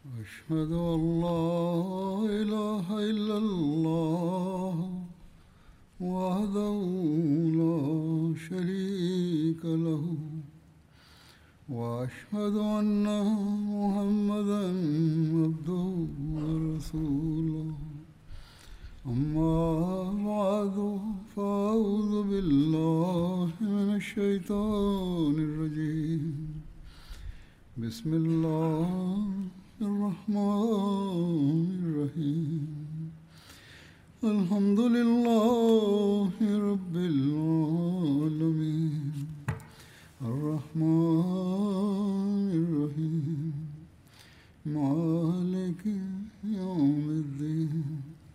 أشهد أن لا إله إلا الله وحده لا شريك له وأشهد أن محمدا عبده ورسوله أما بعد فأعوذ بالله من الشيطان الرجيم بسم الله الرحمن الرحيم الحمد لله رب العالمين الرحمن الرحيم مالك يوم الدين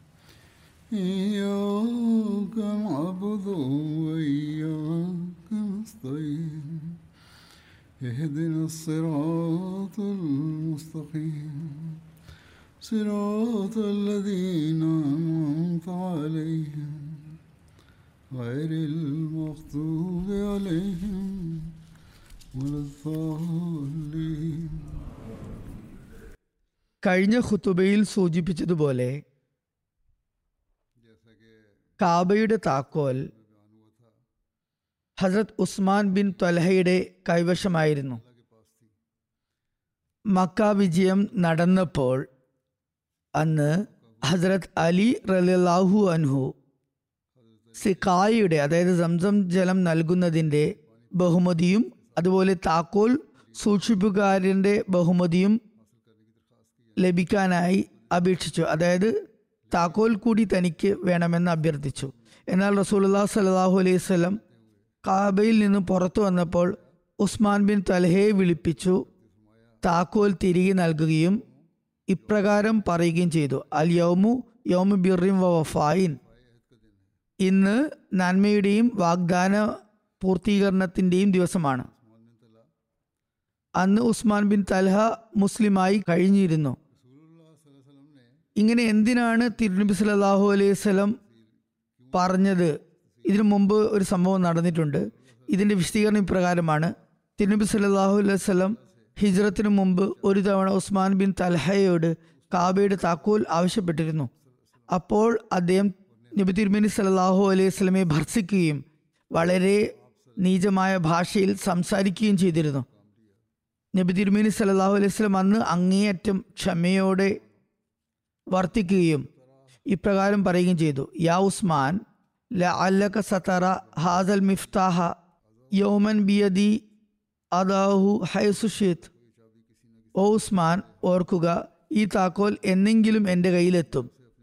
إياك نعبد وإياك نستعين اهدنا الصراط المستقيم صراط الذين أنعمت عليهم غير المغضوب عليهم ولا الضالين കഴിഞ്ഞ ഖുത്തുബയിൽ സൂചിപ്പിച്ചതുപോലെ കാബയുടെ താക്കോൽ ഹസ്രത് ഉസ്മാൻ ബിൻ ത്വലഹയുടെ കൈവശമായിരുന്നു മക്ക വിജയം നടന്നപ്പോൾ അന്ന് ഹസ്രത് അലി റലാഹു അൻഹു സിക്കായിയുടെ അതായത് സംസം ജലം നൽകുന്നതിൻ്റെ ബഹുമതിയും അതുപോലെ താക്കോൽ സൂക്ഷിപ്പുകാരൻ്റെ ബഹുമതിയും ലഭിക്കാനായി അപേക്ഷിച്ചു അതായത് താക്കോൽ കൂടി തനിക്ക് വേണമെന്ന് അഭ്യർത്ഥിച്ചു എന്നാൽ റസൂലുല്ലാ സലാഹു അലൈഹി സ്വലം കാബയിൽ നിന്ന് പുറത്തു വന്നപ്പോൾ ഉസ്മാൻ ബിൻ തലഹയെ വിളിപ്പിച്ചു താക്കോൽ തിരികെ നൽകുകയും ഇപ്രകാരം പറയുകയും ചെയ്തു അൽ യൗമു യൗമു ബിറിം വ വഫായിൻ ഇന്ന് നന്മയുടെയും വാഗ്ദാന പൂർത്തീകരണത്തിൻ്റെയും ദിവസമാണ് അന്ന് ഉസ്മാൻ ബിൻ തൽഹ മുസ്ലിമായി കഴിഞ്ഞിരുന്നു ഇങ്ങനെ എന്തിനാണ് തിരുനബി സല്ലല്ലാഹു അലൈഹി വസല്ലം പറഞ്ഞത് ഇതിനു മുമ്പ് ഒരു സംഭവം നടന്നിട്ടുണ്ട് ഇതിന്റെ വിശദീകരണം ഇപ്രകാരമാണ് തിരുനബി സല്ലല്ലാഹു അലൈഹി വസല്ലം ഹിജ്റത്തിന് മുമ്പ് ഒരു തവണ ഉസ്മാൻ ബിൻ തൽഹയോട് കാബയുടെ താക്കോൽ ആവശ്യപ്പെട്ടിരുന്നു അപ്പോൾ അദ്ദേഹം നബി തിരുമേനി സല്ലല്ലാഹു അലൈഹി വസല്ലമയെ ഭർസിക്കുകയും വളരെ നീചമായ ഭാഷയിൽ സംസാരിക്കുകയും ചെയ്തിരുന്നു നബി തിരുമേനി സല്ലല്ലാഹു അലൈഹി വസല്ലം അന്ന് അങ്ങേയറ്റം ക്ഷമയോടെ വർത്തിക്കുകയും ഇപ്രകാരം പറയുകയും ചെയ്തു യാ ഉസ്മാൻ ലഅല്ലക സതറ ഹാദൽ മിഫ്താഹ യൗമൻ ബിയദി അദാഹു ഹൈസുഷിത് ഓ ഉസ്മാൻ ഓർക്കുക ഈ താക്കോൽ എന്നെങ്കിലും എൻ്റെ കയ്യിലെത്തും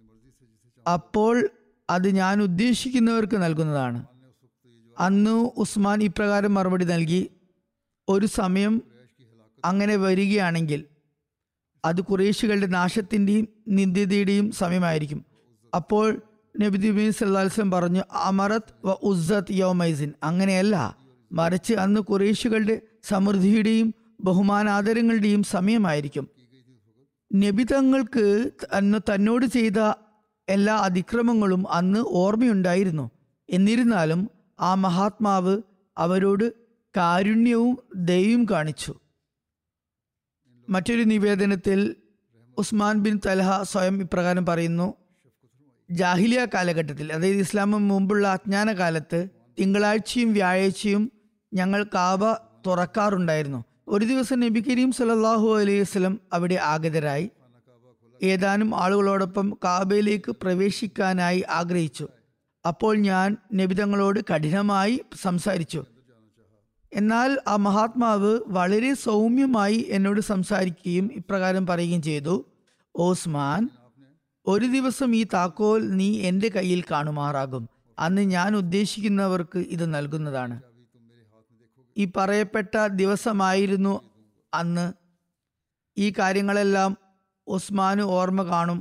അപ്പോൾ അത് ഞാൻ ഉദ്ദേശിക്കുന്നവർക്ക് നൽകുന്നതാണ് അന്ന് ഉസ്മാൻ ഇപ്രകാരം മറുപടി നൽകി ഒരു സമയം അങ്ങനെ വരികയാണെങ്കിൽ അത് കുറേശികളുടെ നാശത്തിൻ്റെയും നിന്ദ്യതയുടെയും സമയമായിരിക്കും അപ്പോൾ നബി ദിബീൻ സല്ലാസ്ലം പറഞ്ഞു അമറത്ത് വ ഉസ്സത്ത് യോമൈസിൻ അങ്ങനെയല്ല മറിച്ച് അന്ന് കുറേശികളുടെ സമൃദ്ധിയുടെയും ബഹുമാനാദരങ്ങളുടെയും സമയമായിരിക്കും നബി തങ്ങൾക്ക് അന്ന് തന്നോട് ചെയ്ത എല്ലാ അതിക്രമങ്ങളും അന്ന് ഓർമ്മയുണ്ടായിരുന്നു എന്നിരുന്നാലും ആ മഹാത്മാവ് അവരോട് കാരുണ്യവും ദയവും കാണിച്ചു മറ്റൊരു നിവേദനത്തിൽ ഉസ്മാൻ ബിൻ തൽഹ സ്വയം ഇപ്രകാരം പറയുന്നു ജാഹിലിയ കാലഘട്ടത്തിൽ അതായത് ഇസ്ലാമിന് മുമ്പുള്ള അജ്ഞാന കാലത്ത് തിങ്കളാഴ്ചയും വ്യാഴാഴ്ചയും ഞങ്ങൾ കാബ തുറക്കാറുണ്ടായിരുന്നു ഒരു ദിവസം നബി കരീം സല്ലല്ലാഹു അലൈഹി വസല്ലം അവിടെ ആഗതരായി ഏതാനും ആളുകളോടൊപ്പം കാബയിലേക്ക് പ്രവേശിക്കാനായി ആഗ്രഹിച്ചു അപ്പോൾ ഞാൻ നബിതങ്ങളോട് കഠിനമായി സംസാരിച്ചു എന്നാൽ ആ മഹാത്മാവ് വളരെ സൗമ്യമായി എന്നോട് സംസാരിക്കുകയും ഇപ്രകാരം പറയുകയും ചെയ്തു ഓസ്മാൻ ഒരു ദിവസം ഈ താക്കോൽ നീ എൻ്റെ കയ്യിൽ കാണുമാറാകും അന്ന് ഞാൻ ഉദ്ദേശിക്കുന്നവർക്ക് ഇത് നൽകുന്നതാണ് ഈ പറയപ്പെട്ട ദിവസമായിരുന്നു അന്ന് ഈ കാര്യങ്ങളെല്ലാം ഉസ്മാന് ഓർമ്മ കാണും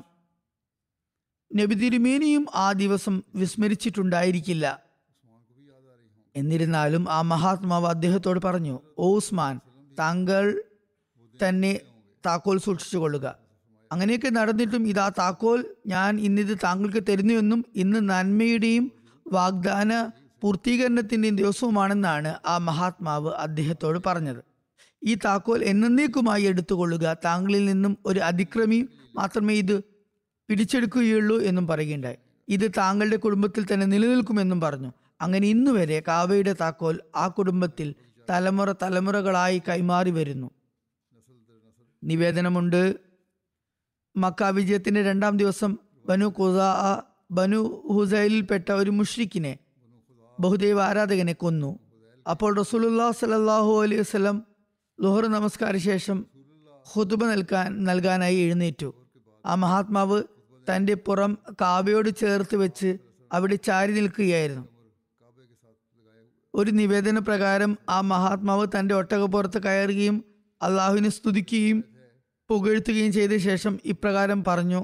നബി തിരുമേനിയും ആ ദിവസം വിസ്മരിച്ചിട്ടുണ്ടായിരിക്കില്ല എന്നിരുന്നാലും ആ മഹാത്മാവ് അദ്ദേഹത്തോട് പറഞ്ഞു ഓ ഉസ്മാൻ താങ്കൾ തന്നെ താക്കോൽ സൂക്ഷിച്ചു കൊള്ളുക അങ്ങനെയൊക്കെ നടന്നിട്ടും ഇതാ താക്കോൽ ഞാൻ ഇന്നിത് താങ്കൾക്ക് തരുന്നുവെന്നും ഇന്ന് നന്മയുടെയും വാഗ്ദാന പൂർത്തീകരണത്തിൻ്റെയും ദിവസവുമാണെന്നാണ് ആ മഹാത്മാവ് അദ്ദേഹത്തോട് പറഞ്ഞത് ഈ താക്കോൽ എന്നേക്കുമായി എടുത്തുകൊള്ളുക താങ്കളിൽ നിന്നും ഒരു അതിക്രമി മാത്രമേ ഇത് പിടിച്ചെടുക്കുകയുള്ളൂ എന്നും പറയുകയുണ്ടായി ഇത് താങ്കളുടെ കുടുംബത്തിൽ തന്നെ നിലനിൽക്കുമെന്നും പറഞ്ഞു അങ്ങനെ ഇന്നുവരെ കാവയുടെ താക്കോൽ ആ കുടുംബത്തിൽ തലമുറ തലമുറകളായി കൈമാറി വരുന്നു നിവേദനമുണ്ട് മക്ക വിജയത്തിന്റെ രണ്ടാം ദിവസം ബനു ഖുസാ ബനു ഹുസൈലിൽപ്പെട്ട ഒരു മുഷ്രിഖിനെ ബഹുദൈവ ആരാധകനെ കൊന്നു അപ്പോൾ റസൂലുല്ലാ സലല്ലാഹു അലൈഹി വസല്ലം ലുഹർ നമസ്കാര ശേഷം ഹുതുബ നൽകാൻ നൽകാനായി എഴുന്നേറ്റു ആ മഹാത്മാവ് തൻ്റെ പുറം കാവയോട് ചേർത്ത് വെച്ച് അവിടെ ചാരി നിൽക്കുകയായിരുന്നു ഒരു നിവേദന പ്രകാരം ആ മഹാത്മാവ് തൻ്റെ ഒട്ടകപ്പുറത്ത് കയറുകയും അള്ളാഹുവിനെ സ്തുതിക്കുകയും പുകഴ്ത്തുകയും ചെയ്ത ശേഷം ഇപ്രകാരം പറഞ്ഞു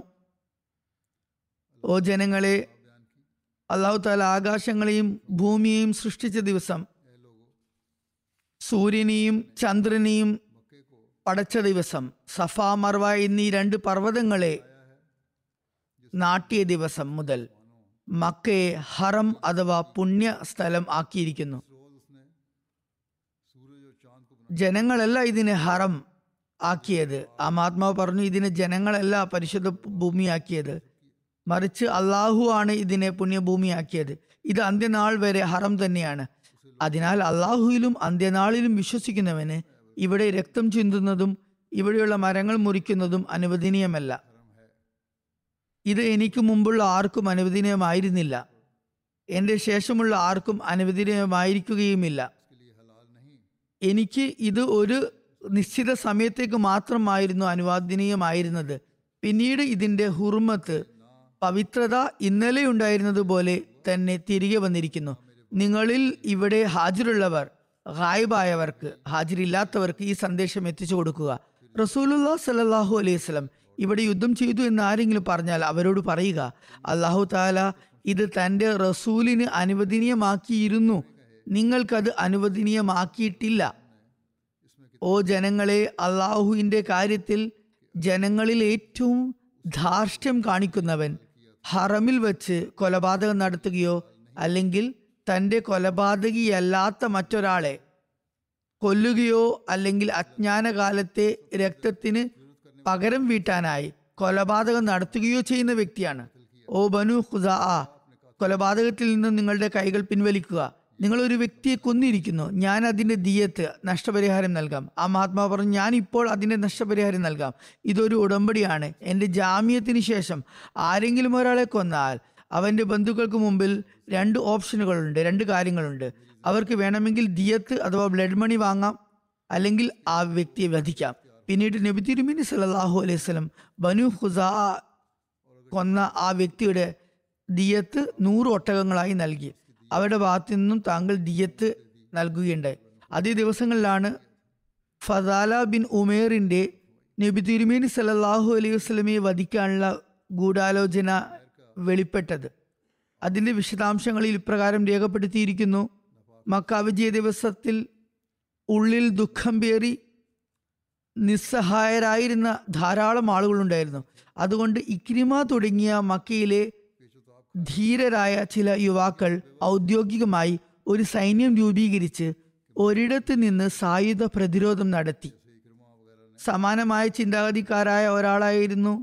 ഓ ജനങ്ങളെ അള്ളാഹു താല ആകാശങ്ങളെയും ഭൂമിയെയും സൃഷ്ടിച്ച ദിവസം സൂര്യനെയും ചന്ദ്രനെയും പടച്ച ദിവസം സഫ മർവ എന്നീ രണ്ട് പർവ്വതങ്ങളെ നാട്ടിയ ദിവസം മുതൽ മക്കയെ ഹറം അഥവാ പുണ്യ സ്ഥലം ആക്കിയിരിക്കുന്നു ജനങ്ങളല്ല ഇതിനെ ഹറം ആക്കിയത് ആ മഹാത്മാവ് പറഞ്ഞു ഇതിനെ ജനങ്ങളല്ല പരിശുദ്ധ ഭൂമിയാക്കിയത് മറിച്ച് അള്ളാഹു ആണ് ഇതിനെ പുണ്യഭൂമിയാക്കിയത് ഇത് അന്ത്യനാൾ വരെ ഹറം തന്നെയാണ് അതിനാൽ അള്ളാഹുവിലും അന്ത്യനാളിലും വിശ്വസിക്കുന്നവന് ഇവിടെ രക്തം ചിന്തുന്നതും ഇവിടെയുള്ള മരങ്ങൾ മുറിക്കുന്നതും അനുവദനീയമല്ല ഇത് എനിക്ക് മുമ്പുള്ള ആർക്കും അനുവദനീയമായിരുന്നില്ല എൻ്റെ ശേഷമുള്ള ആർക്കും അനുവദനീയമായിരിക്കുകയുമില്ല എനിക്ക് ഇത് ഒരു നിശ്ചിത സമയത്തേക്ക് മാത്രമായിരുന്നു അനുവാദനീയമായിരുന്നത് പിന്നീട് ഇതിൻ്റെ ഹുർമത്ത് പവിത്രത ഇന്നലെ ഉണ്ടായിരുന്നത് പോലെ തന്നെ തിരികെ വന്നിരിക്കുന്നു നിങ്ങളിൽ ഇവിടെ ഹാജരുള്ളവർ ഹായിബായവർക്ക് ഹാജരില്ലാത്തവർക്ക് ഈ സന്ദേശം എത്തിച്ചു കൊടുക്കുക റസൂലുല്ലാ സലല്ലാഹു അലൈഹി സ്വലം ഇവിടെ യുദ്ധം ചെയ്തു എന്ന് ആരെങ്കിലും പറഞ്ഞാൽ അവരോട് പറയുക അള്ളാഹു താല ഇത് തൻ്റെ റസൂലിന് അനുവദനീയമാക്കിയിരുന്നു നിങ്ങൾക്കത് അനുവദനീയമാക്കിയിട്ടില്ല ഓ ജനങ്ങളെ അള്ളാഹുവിൻ്റെ കാര്യത്തിൽ ജനങ്ങളിൽ ഏറ്റവും ധാർഷ്ട്യം കാണിക്കുന്നവൻ ഹറമിൽ വെച്ച് കൊലപാതകം നടത്തുകയോ അല്ലെങ്കിൽ തൻ്റെ കൊലപാതകിയല്ലാത്ത മറ്റൊരാളെ കൊല്ലുകയോ അല്ലെങ്കിൽ അജ്ഞാനകാലത്തെ രക്തത്തിന് പകരം വീട്ടാനായി കൊലപാതകം നടത്തുകയോ ചെയ്യുന്ന വ്യക്തിയാണ് ഓ ബനു ഖുദാ കൊലപാതകത്തിൽ നിന്ന് നിങ്ങളുടെ കൈകൾ പിൻവലിക്കുക നിങ്ങൾ ഒരു വ്യക്തിയെ കൊന്നിരിക്കുന്നു ഞാൻ അതിന്റെ ദിയത്ത് നഷ്ടപരിഹാരം നൽകാം ആ മഹാത്മാവ് പറഞ്ഞു ഞാൻ ഇപ്പോൾ അതിന്റെ നഷ്ടപരിഹാരം നൽകാം ഇതൊരു ഉടമ്പടിയാണ് എൻ്റെ ജാമ്യത്തിന് ശേഷം ആരെങ്കിലും ഒരാളെ കൊന്നാൽ അവൻ്റെ ബന്ധുക്കൾക്ക് മുമ്പിൽ രണ്ട് ഓപ്ഷനുകളുണ്ട് രണ്ട് കാര്യങ്ങളുണ്ട് അവർക്ക് വേണമെങ്കിൽ ദിയത്ത് അഥവാ ബ്ലഡ് മണി വാങ്ങാം അല്ലെങ്കിൽ ആ വ്യക്തിയെ വധിക്കാം പിന്നീട് നബി തിരുമിനി സല്ലാഹു അലൈഹി സ്വലം ബനു ഹുസാ കൊന്ന ആ വ്യക്തിയുടെ ദിയത്ത് നൂറ് ഒട്ടകങ്ങളായി നൽകി അവരുടെ ഭാഗത്തു നിന്നും താങ്കൾ ദിയത്ത് നൽകുകയുണ്ടായി അതേ ദിവസങ്ങളിലാണ് ഫസാല ബിൻ ഉമേറിന്റെ നബി തിരുമേനി സല്ലല്ലാഹു അലൈഹി വസ്ലമയെ വധിക്കാനുള്ള ഗൂഢാലോചന വെളിപ്പെട്ടത് അതിന്റെ വിശദാംശങ്ങളിൽ ഇപ്രകാരം രേഖപ്പെടുത്തിയിരിക്കുന്നു മക്ക വിജയ ദിവസത്തിൽ ഉള്ളിൽ ദുഃഖം പേറി നിസ്സഹായരായിരുന്ന ധാരാളം ആളുകളുണ്ടായിരുന്നു അതുകൊണ്ട് ഇക്രിമ തുടങ്ങിയ മക്കയിലെ ധീരരായ ചില യുവാക്കൾ ഔദ്യോഗികമായി ഒരു സൈന്യം രൂപീകരിച്ച് ഒരിടത്ത് നിന്ന് സായുധ പ്രതിരോധം നടത്തി സമാനമായ ചിന്താഗതിക്കാരായ ഒരാളായിരുന്നു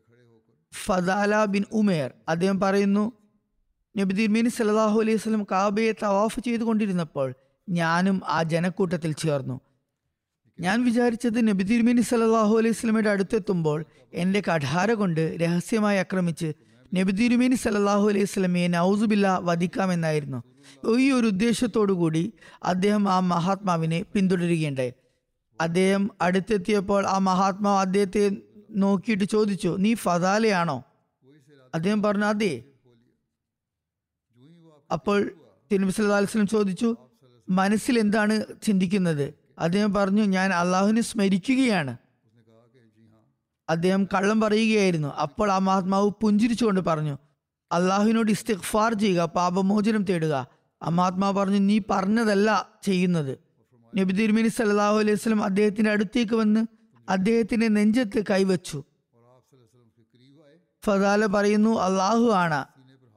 ഫദാല ബിൻ ഉമേർ അദ്ദേഹം പറയുന്നു നബി തിരുമേനി സല്ലാഹു അലൈഹി വസല്ലം കാബയെ തവാഫ് ചെയ്തുകൊണ്ടിരുന്നപ്പോൾ ഞാനും ആ ജനക്കൂട്ടത്തിൽ ചേർന്നു ഞാൻ വിചാരിച്ചത് നബി തിരുമേനി സല്ലാഹു അലൈഹി സ്വലമയുടെ അടുത്തെത്തുമ്പോൾ എൻ്റെ കഠാര കൊണ്ട് രഹസ്യമായി ആക്രമിച്ച് നബി തിരുമേനി സല്ലാഹു അലൈഹി സ്വലമയെ നൗസുബില്ല വധിക്കാമെന്നായിരുന്നു ഈ ഒരു ഉദ്ദേശത്തോടു കൂടി അദ്ദേഹം ആ മഹാത്മാവിനെ പിന്തുടരുകയുണ്ടായി അദ്ദേഹം അടുത്തെത്തിയപ്പോൾ ആ മഹാത്മാവ് അദ്ദേഹത്തെ നോക്കിയിട്ട് ചോദിച്ചു നീ ഫതാലയാണോ അദ്ദേഹം പറഞ്ഞു അതെ അപ്പോൾ തിരുനബി സല്ലല്ലാഹു അലൈഹി വസല്ലം ചോദിച്ചു മനസ്സിൽ എന്താണ് ചിന്തിക്കുന്നത് അദ്ദേഹം പറഞ്ഞു ഞാൻ അള്ളാഹുവിനെ സ്മരിക്കുകയാണ് അദ്ദേഹം കള്ളം പറയുകയായിരുന്നു അപ്പോൾ ആ മഹാത്മാവ് പുഞ്ചിരിച്ചുകൊണ്ട് പറഞ്ഞു അള്ളാഹുവിനോട് ഇസ്തിഗ്ഫാർ ചെയ്യുക പാപമോചനം തേടുക ആ മഹാത്മാവ് പറഞ്ഞു നീ പറഞ്ഞതല്ല ചെയ്യുന്നത് നബി തിരുമേനി സല്ലല്ലാഹു അലൈഹി വസല്ലം അദ്ദേഹത്തിന്റെ അടുത്തേക്ക് വന്ന് അദ്ദേഹത്തിന്റെ നെഞ്ചത്ത് കൈവച്ചു ഫദാല പറയുന്നു അള്ളാഹു ആണ്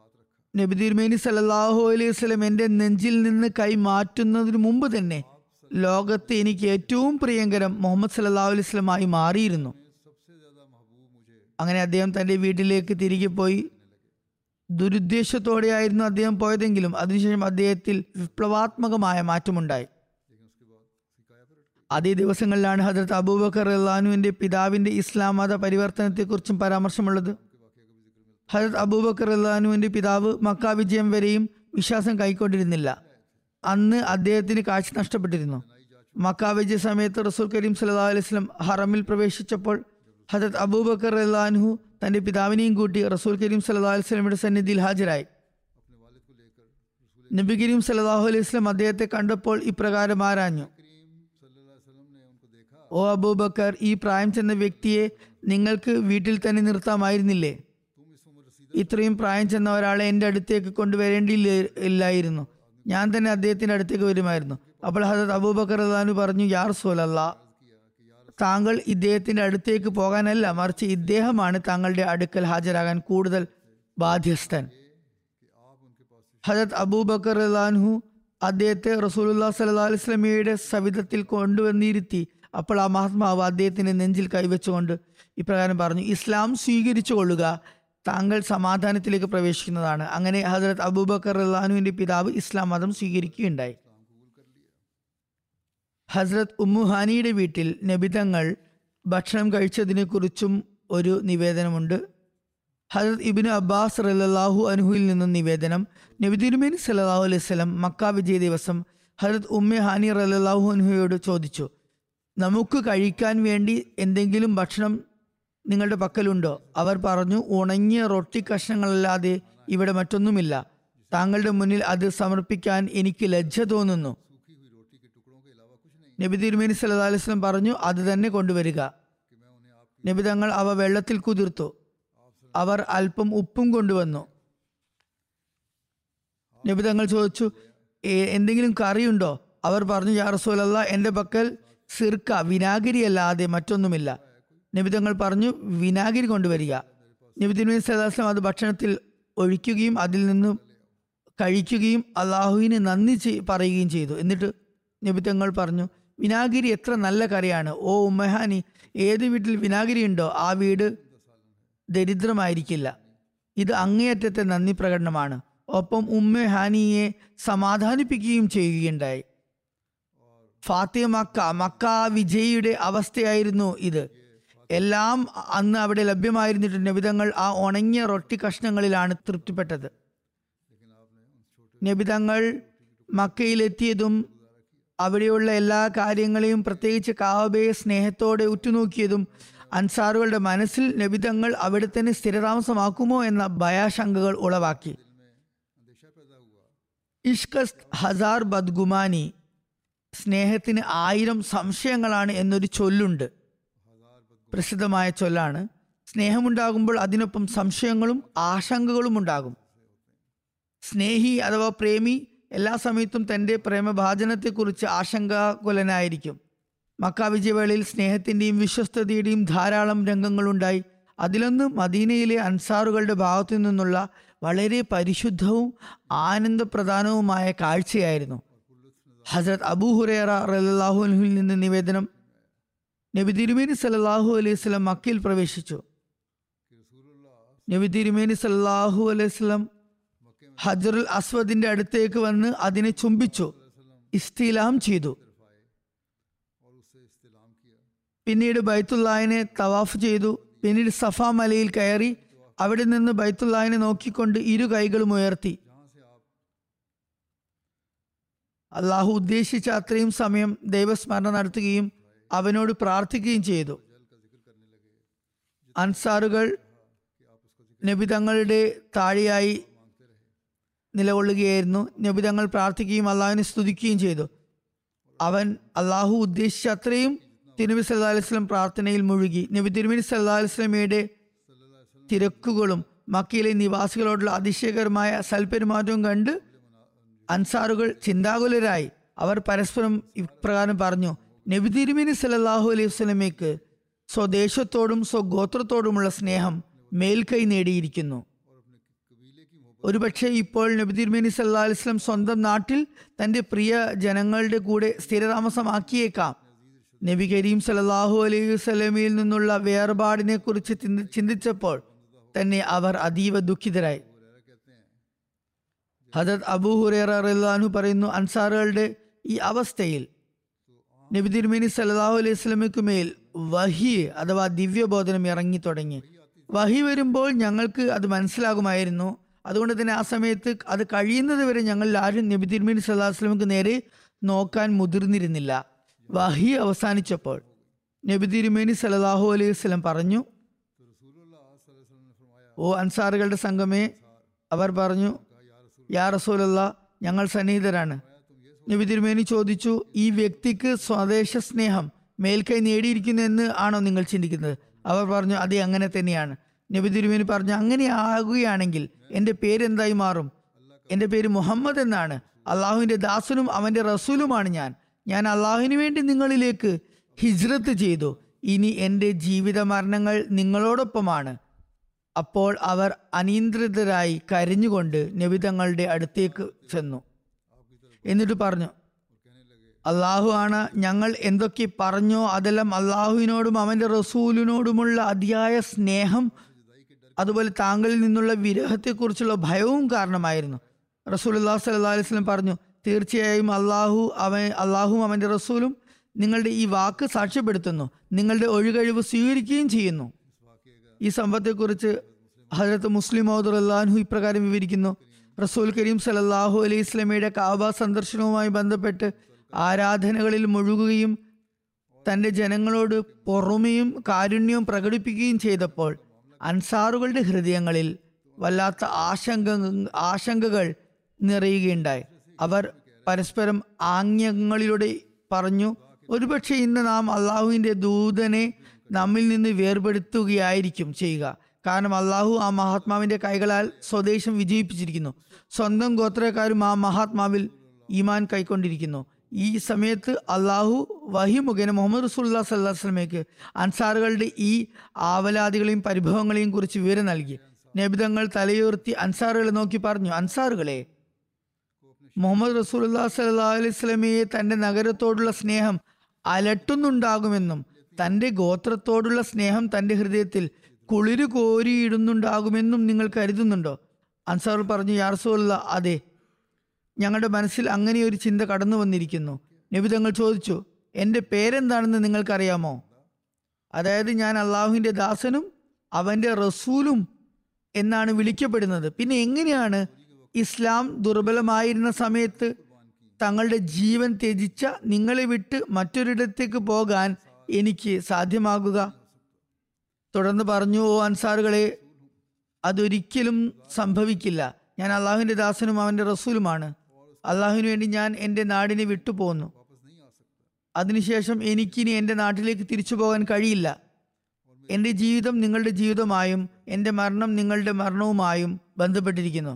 നബി തിരുമേനി സല്ലല്ലാഹു അലൈഹി വസല്ലം എൻ്റെ നെഞ്ചിൽ നിന്ന് കൈ മാറ്റുന്നതിന് മുമ്പ് തന്നെ ലോകത്ത് എനിക്ക് ഏറ്റവും പ്രിയങ്കരം മുഹമ്മദ് സല്ലാ അലൈഹി സ്വലമായി മാറിയിരുന്നു सबसे ज़्यादा महबूब मुझे അങ്ങനെ അദ്ദേഹം തൻ്റെ വീട്ടിലേക്ക് തിരികെ പോയി ദുരുദ്ദേശത്തോടെയായിരുന്നു അദ്ദേഹം പോയതെങ്കിലും അതിനുശേഷം അദ്ദേഹത്തിൽ വിപ്ലവാത്മകമായ മാറ്റമുണ്ടായി लेकिन उसके बाद उसकी काया पलट गई അതേ ദിവസങ്ങളിലാണ് ഹജരത്ത് അബൂബക്കർ അള്ളഹാനുവിന്റെ പിതാവിന്റെ ഇസ്ലാം മത പരിവർത്തനത്തെക്കുറിച്ചും പരാമർശമുള്ളത് ഹജരത് അബൂബക്കർ അള്ളഹാനുവിന്റെ പിതാവ് മക്ക വിജയം വരെയും വിശ്വാസം കൈക്കൊണ്ടിരുന്നില്ല അന്ന് അദ്ദേഹത്തിന് കാഴ്ച നഷ്ടപ്പെട്ടിരുന്നു മക്ക വിജയ സമയത്ത് റസൂൽ കരീം സല്ലാ അലൈഹി സ്വലം ഹറമിൽ പ്രവേശിച്ചപ്പോൾ ഹജരത് അബൂബക്കർ അള്ളഹാനു തന്റെ പിതാവിനെയും കൂട്ടി റസൂൽ കരീം സല്ലാ അലൈഹി സ്വലമിയുടെ സന്നിധിയിൽ ഹാജരായി अपने वालिद को लेकर रसूल നബി കരീം സല്ലാഹു അലൈഹി സ്വലം അദ്ദേഹത്തെ കണ്ടപ്പോൾ ഇപ്രകാരം ആരാഞ്ഞു करीम सल्लल्लाहु अलैहि वसल्लम ने उनको देखा ഓ അബൂബക്കർ ഈ പ്രായം ചെന്ന വ്യക്തിയെ നിങ്ങൾക്ക് വീട്ടിൽ തന്നെ നിർത്താമായിരുന്നില്ലേ तुम इस उम्र रसीदा ഇത്രയും പ്രായം ചെന്ന ഒരാളെ എൻ്റെ അടുത്തേക്ക് കൊണ്ടുവരേണ്ടിയില്ല ഇല്ലായിരുന്നു ഞാൻ തന്നെ അദ്ദേഹത്തിന്റെ അടുത്തേക്ക് വരുമായിരുന്നു അപ്പോൾ ഹജരത് അബൂബക്കർ അള്ളഹാനു പറഞ്ഞു യാർ സോലല്ല किया कि यार താങ്കൾ ഇദ്ദേഹത്തിന്റെ അടുത്തേക്ക് പോകാനല്ല മറിച്ച് ഇദ്ദേഹമാണ് താങ്കളുടെ അടുക്കൽ ഹാജരാകാൻ കൂടുതൽ ബാധ്യസ്ഥൻ कि आप उनके पास से ഹജരത് അബൂബക്കർ അള്ളാൻഹു അദ്ദേഹത്തെ റസൂലുല്ലാ സല്ലാ അലൈഹി സ്വലമിയുടെ സവിധത്തിൽ കൊണ്ടുവന്നിരുത്തി അപ്പോൾ ആ മഹാത്മാവ് അദ്ദേഹത്തിന്റെ നെഞ്ചിൽ കൈവച്ചുകൊണ്ട് ഇപ്രകാരം പറഞ്ഞു ഇസ്ലാം സ്വീകരിച്ചു കൊള്ളുക താങ്കൾ സമാധാനത്തിലേക്ക് പ്രവേശിക്കുന്നതാണ് അങ്ങനെ ഹജരത് അബൂബക്കർ അള്ളാഹുവിന്റെ പിതാവ് ഇസ്ലാം മതം സ്വീകരിക്കുകയുണ്ടായി ഹസ്രത് ഉമ്മുഹാനിയുടെ വീട്ടിൽ നബിതങ്ങൾ ഭക്ഷണം കഴിച്ചതിനെക്കുറിച്ചും ഒരു നിവേദനമുണ്ട് ഹജരത് ഇബിന് അബ്ബാസ് റലാഹു അനുഹുയിൽ നിന്നും നിവേദനം നബി തിരുമേനി സല്ലാഹു അലൈഹി സ്വലം മക്ക വിജയ ദിവസം ഹജരത് ഉമ്മെ ഹാനി റലാഹു അനുഹയോട് ചോദിച്ചു നമുക്ക് കഴിക്കാൻ വേണ്ടി എന്തെങ്കിലും ഭക്ഷണം നിങ്ങളുടെ പക്കലുണ്ടോ അവർ പറഞ്ഞു ഉണങ്ങിയ റൊട്ടി കഷ്ണങ്ങളല്ലാതെ ഇവിടെ മറ്റൊന്നുമില്ല താങ്കളുടെ മുന്നിൽ അത് സമർപ്പിക്കാൻ എനിക്ക് ലജ്ജ തോന്നുന്നു सूखी हुई रोटी के टुकड़ों के अलावा कुछ नहीं നബി തിരുമേനി സല്ലാ അലൈഹി സ്വലം പറഞ്ഞു അത് തന്നെ കൊണ്ടുവരിക कि मैं उन्हें आपकी നബി തങ്ങൾ അവ വെള്ളത്തിൽ കുതിർത്തു അവർ അല്പം ഉപ്പും കൊണ്ടുവന്നു നബി തങ്ങൾ ചോദിച്ചു "ഏ- എന്തെങ്കിലും കറിയുണ്ടോ അവർ പറഞ്ഞു യാ റസൂലല്ല എൻ്റെ പക്കൽ സിർക്ക വിനാഗിരി അല്ലാതെ മറ്റൊന്നുമില്ല നബി തങ്ങൾ പറഞ്ഞു വിനാഗിരി കൊണ്ടുവരിക നബി തിരുമേനി സദാസ്ലം അത് ഭക്ഷണത്തിൽ ഒഴിക്കുകയും അതിൽ നിന്നും കഴിക്കുകയും അള്ളാഹുവിന് നന്ദി ചെയ്- പറയുകയും ചെയ്തു എന്നിട്ട് നബി തങ്ങൾ പറഞ്ഞു വിനാഗിരി എത്ര നല്ല കറിയാണ് ഓ ഉമ്മഹാനി ഏത് വീട്ടിൽ വിനാഗിരി ഉണ്ടോ ആ വീട് ദരിദ്രമായിരിക്കില്ല ഇത് അങ്ങേയറ്റത്തെ നന്ദി പ്രകടനമാണ് ഒപ്പം ഉമ്മ ഹാനിയെ സമാധാനിപ്പിക്കുകയും ചെയ്യുകയുണ്ടായി ഫാത്തിയ മക്ക മക്ക വിജയിയുടെ അവസ്ഥയായിരുന്നു ഇത് എല്ലാം അന്ന് അവിടെ ലഭ്യമായിരുന്നിട്ട് നബിതങ്ങൾ ആ ഉണങ്ങിയ റൊട്ടി കഷ്ണങ്ങളിലാണ് തൃപ്തിപ്പെട്ടത് നബിതങ്ങൾ മക്കയിലെത്തിയതും അവിടെയുള്ള എല്ലാ കാര്യങ്ങളെയും പ്രത്യേകിച്ച് കാവബയെ സ്നേഹത്തോടെ ഉറ്റുനോക്കിയതും അൻസാറുകളുടെ മനസ്സിൽ നബിതങ്ങൾ അവിടെ തന്നെ സ്ഥിരതാമസമാക്കുമോ എന്ന ഭയാശങ്കകൾ ഉളവാക്കി अंदेशा पैदा हुआ ഇഷ്കസ് ഹസാർ ബദ്ഗുമാനി സ്നേഹത്തിന് ആയിരം സംശയങ്ങളാണ് എന്നൊരു ചൊല്ലുണ്ട് പ്രസിദ്ധമായ ചൊല്ലാണ് സ്നേഹമുണ്ടാകുമ്പോൾ അതിനൊപ്പം സംശയങ്ങളും ആശങ്കകളും ഉണ്ടാകും സ്നേഹി അഥവാ പ്രേമി എല്ലാ സമയത്തും തൻ്റെ പ്രേമഭാജനത്തെക്കുറിച്ച് ആശങ്കാകുലനായിരിക്കും മക്ക വിജയവേളയിൽ സ്നേഹത്തിൻ്റെയും വിശ്വസ്തതയുടെയും ധാരാളം രംഗങ്ങളുണ്ടായി അതിലൊന്ന് മദീനയിലെ അൻസാറുകളുടെ ഭാഗത്തു നിന്നുള്ള വളരെ പരിശുദ്ധവും ആനന്ദപ്രധാനവുമായ കാഴ്ചയായിരുന്നു ഹസ്രത് അബൂ ഹുറേറ റലാഹുവിൽ നിന്ന് നിവേദനം നബി തിരുമേനി സല്ലാഹു അലൈഹി സ്വലം മക്കയിൽ പ്രവേശിച്ചു कि रसूलुल्लाह നബി തിരുമേനി സല്ലാഹു അലൈഹി സ്വലം मक्के में ഹജറുൽ അസ്വദിന്റെ അടുത്തേക്ക് വന്ന് അതിനെ ചുംബിച്ചു ഇസ്തിലാം ചെയ്തു तरफ आए और उससे इस्तेलाम किया പിന്നീട് ബൈത്തുല്ലാഹിനെ തവാഫ് ചെയ്തു പിന്നീട് സഫ മലയിൽ കയറി അവിടെ നിന്ന് ബൈത്തുല്ലാഹിനെ നോക്കിക്കൊണ്ട് ഇരു കൈകളും ഉയർത്തി जहाँ से आप അള്ളാഹു ഉദ്ദേശിച്ച അത്രയും സമയം ദൈവസ്മരണ നടത്തുകയും അവനോട് പ്രാർത്ഥിക്കുകയും ചെയ്തു जल का जिक्र करने लगे അൻസാറുകൾ कि आप उसका जिक्र നബി തങ്ങളുടെ താഴെയായി मांगते रहे നിലകൊള്ളുകയായിരുന്നു നബി തങ്ങൾ പ്രാർത്ഥിക്കുകയും അള്ളാഹുവിനെ സ്തുതിക്കുകയും ചെയ്തു അവൻ അള്ളാഹു ഉദ്ദേശിച്ച അത്രയും തിരുമി സല്ലാ അലൈഹി സ്വലം പ്രാർത്ഥനയിൽ മുഴുകി നബി തിരുമി സല്ലാ അലൈഹി സ്വലമയുടെ തിരക്കുകളും മക്കയിലെ നിവാസികളോടുള്ള അതിശയകരമായ സൽപെരുമാറ്റവും കണ്ട് അൻസാറുകൾ ചിന്താകുലരായി അവർ പരസ്പരം ഇപ്രകാരം പറഞ്ഞു നബി തിരുമേനി സല്ലല്ലാഹു അലൈഹി വസല്ലമയ്ക്ക് സ്വദേശത്തോടും സ്വഗോത്രത്തോടുമുള്ള സ്നേഹം മേൽക്കൈ നേടിയിരിക്കുന്നു और अपने कबीले की मोहब्बत ഒരുപക്ഷെ ഇപ്പോൾ നബി തിരുമേനി സല്ലാ അലിസ്ലം സ്വന്തം നാട്ടിൽ തന്റെ പ്രിയ ജനങ്ങളുടെ കൂടെ സ്ഥിരതാമസമാക്കിയേക്കാം നബി കരീം സല്ലല്ലാഹു അലൈഹി വസല്ലമയിൽ നിന്നുള്ള വേർപാടിനെ കുറിച്ച് ചിന്തി- ചിന്തിച്ചപ്പോൾ തന്നെ അവർ അതീവ ദുഃഖിതരായി ഹജത് അബൂ ഹുറേറ റഹ്ലാനു പറയുന്നു അൻസാറുകളുടെ ഈ അവസ്ഥയിൽ നബി തിരുമേനി സല്ലല്ലാഹു അലൈഹി വസല്ലമയ്ക്ക് മേൽ വഹി അഥവാ ദിവ്യബോധനം ഇറങ്ങി തുടങ്ങി വഹി വരുമ്പോൾ ഞങ്ങൾക്ക് അത് മനസ്സിലാകുമായിരുന്നു അതുകൊണ്ട് തന്നെ ആ സമയത്ത് അത് കഴിയുന്നത് വരെ ഞങ്ങൾ ആരും നബി തിരുമേനി സല്ലല്ലാഹു അലൈഹി വസല്ലമക്ക് നേരെ നോക്കാൻ മുതിർന്നിരുന്നില്ല വഹി അവസാനിച്ചപ്പോൾ നബി തിരുമേനി സല്ലല്ലാഹു അലൈഹി വസല്ലം പറഞ്ഞു तो रसूलुल्लाह सल्लल्लाहु अलैहि वसल्लम ने फरमाया ഓ അൻസാറുകളുടെ സംഘമേ അവർ പറഞ്ഞു യാ റസൂലല്ല ഞങ്ങൾ സന്നിഹിതരാണ് നബി തിരുമേനി ചോദിച്ചു ഈ വ്യക്തിക്ക് സ്വദേശ സ്നേഹം മേൽക്കൈ നേടിയിരിക്കുന്നു എന്ന് ആണോ നിങ്ങൾ ചിന്തിക്കുന്നത് അവർ പറഞ്ഞു അതെ അങ്ങനെ തന്നെയാണ് നബി തിരുമേനി പറഞ്ഞു അങ്ങനെ ആകുകയാണെങ്കിൽ എൻ്റെ പേരെന്തായി മാറും എൻ്റെ പേര് മുഹമ്മദ് എന്നാണ് അള്ളാഹുവിൻ്റെ ദാസനും അവൻ്റെ റസൂലുമാണ് ഞാൻ ഞാൻ അള്ളാഹുവിന് വേണ്ടി നിങ്ങളിലേക്ക് ഹിജ്രത്ത് ചെയ്തു ഇനി എൻ്റെ ജീവിത മരണങ്ങൾ നിങ്ങളോടൊപ്പമാണ് അപ്പോൾ അവർ അനിയന്ത്രിതരായി കരഞ്ഞുകൊണ്ട് നബി തങ്ങളുടെ അടുത്തേക്ക് ചെന്നു എന്നിട്ട് പറഞ്ഞു അള്ളാഹു ആണ് ഞങ്ങൾ എന്തൊക്കെ പറഞ്ഞോ അതെല്ലാം അള്ളാഹുവിനോടും അവന്റെ റസൂലിനോടുമുള്ള അതിയായ സ്നേഹം അതുപോലെ താങ്കളിൽ നിന്നുള്ള വിരഹത്തെക്കുറിച്ചുള്ള ഭയവും കാരണമായിരുന്നു റസൂൽ അള്ളാഹു സല്ലാ അലൈഹി സ്വലം പറഞ്ഞു തീർച്ചയായും അള്ളാഹു അവൻ അള്ളാഹുവും അവന്റെ റസൂലും നിങ്ങളുടെ ഈ വാക്ക് സാക്ഷ്യപ്പെടുത്തുന്നു നിങ്ങളുടെ ഒഴുകഴിവ് സ്വീകരിക്കുകയും ചെയ്യുന്നു ഈ സംഭവത്തെക്കുറിച്ച് ഹജരത്ത് മുസ്ലിം മൗദുർ അള്ളാഹു ഇപ്രകാരം വിവരിക്കുന്നു റസൂൽ കരീം സലല്ലാഹു അലൈഹി സ്വലമയുടെ കാബ സന്ദർശനവുമായി ബന്ധപ്പെട്ട് ആരാധനകളിൽ മുഴുകുകയും തൻ്റെ ജനങ്ങളോട് പൊറുമയും കാരുണ്യവും പ്രകടിപ്പിക്കുകയും ചെയ്തപ്പോൾ അൻസാറുകളുടെ ഹൃദയങ്ങളിൽ വല്ലാത്ത ആശങ്ക ആശങ്കകൾ നിറയുകയുണ്ടായി അവർ പരസ്പരം ആംഗ്യങ്ങളിലൂടെ പറഞ്ഞു ഒരുപക്ഷെ ഇന്ന് നാം അള്ളാഹുവിൻ്റെ ദൂതനെ നമ്മിൽ നിന്ന് വേർപെടുത്തുകയായിരിക്കും ചെയ്യുക കാരണം അള്ളാഹു ആ മഹാത്മാവിന്റെ കൈകളാൽ സ്വദേശം വിജയിപ്പിച്ചിരിക്കുന്നു സ്വന്തം ഗോത്രക്കാരും ആ മഹാത്മാവിൽ ഈമാൻ കൈക്കൊണ്ടിരിക്കുന്നു ഈ സമയത്ത് അള്ളാഹു വഹി മുഖേന മുഹമ്മദ് റസൂല്ലാ സല്ലാ സ്വലമയ്ക്ക് അൻസാറുകളുടെ ഈ ആവലാദികളെയും പരിഭവങ്ങളെയും കുറിച്ച് വിവരം നൽകി നബിതങ്ങൾ തലയുയർത്തി അൻസാറുകളെ നോക്കി പറഞ്ഞു അൻസാറുകളെ മുഹമ്മദ് റസൂല്ലാ സല്ലാ അലൈഹി സ്വലമയെ തന്റെ നഗരത്തോടുള്ള സ്നേഹം അലട്ടുന്നുണ്ടാകുമെന്നും തന്റെ ഗോത്രത്തോടുള്ള സ്നേഹം തന്റെ ഹൃദയത്തിൽ കുളിര് കോരിയിടുന്നുണ്ടാകുമെന്നും നിങ്ങൾ കരുതുന്നുണ്ടോ അൻസാർ പറഞ്ഞു യാർസുല്ല അതെ ഞങ്ങളുടെ മനസ്സിൽ അങ്ങനെ ഒരു ചിന്ത കടന്നു വന്നിരിക്കുന്നു നബി തങ്ങൾ ചോദിച്ചു എൻ്റെ പേരെന്താണെന്ന് നിങ്ങൾക്കറിയാമോ അതായത് ഞാൻ അള്ളാഹുവിൻ്റെ ദാസനും അവൻ്റെ റസൂലും എന്നാണ് വിളിക്കപ്പെടുന്നത് പിന്നെ എങ്ങനെയാണ് ഇസ്ലാം ദുർബലമായിരുന്ന സമയത്ത് തങ്ങളുടെ ജീവൻ ത്യജിച്ച നിങ്ങളെ വിട്ട് മറ്റൊരിടത്തേക്ക് പോകാൻ എനിക്ക് സാധ്യമാകുക തുടർന്ന് പറഞ്ഞു ഓ അൻസാറുകളെ അതൊരിക്കലും സംഭവിക്കില്ല ഞാൻ അള്ളാഹുവിൻ്റെ ദാസനും അവൻ്റെ റസൂലുമാണ് അള്ളാഹുവിന് വേണ്ടി ഞാൻ എൻ്റെ നാടിനെ വിട്ടുപോകുന്നു അതിനുശേഷം എനിക്കിനി എൻ്റെ നാട്ടിലേക്ക് തിരിച്ചു പോകാൻ കഴിയില്ല എൻ്റെ ജീവിതം നിങ്ങളുടെ ജീവിതമായും എൻ്റെ മരണം നിങ്ങളുടെ മരണവുമായും ബന്ധപ്പെട്ടിരിക്കുന്നു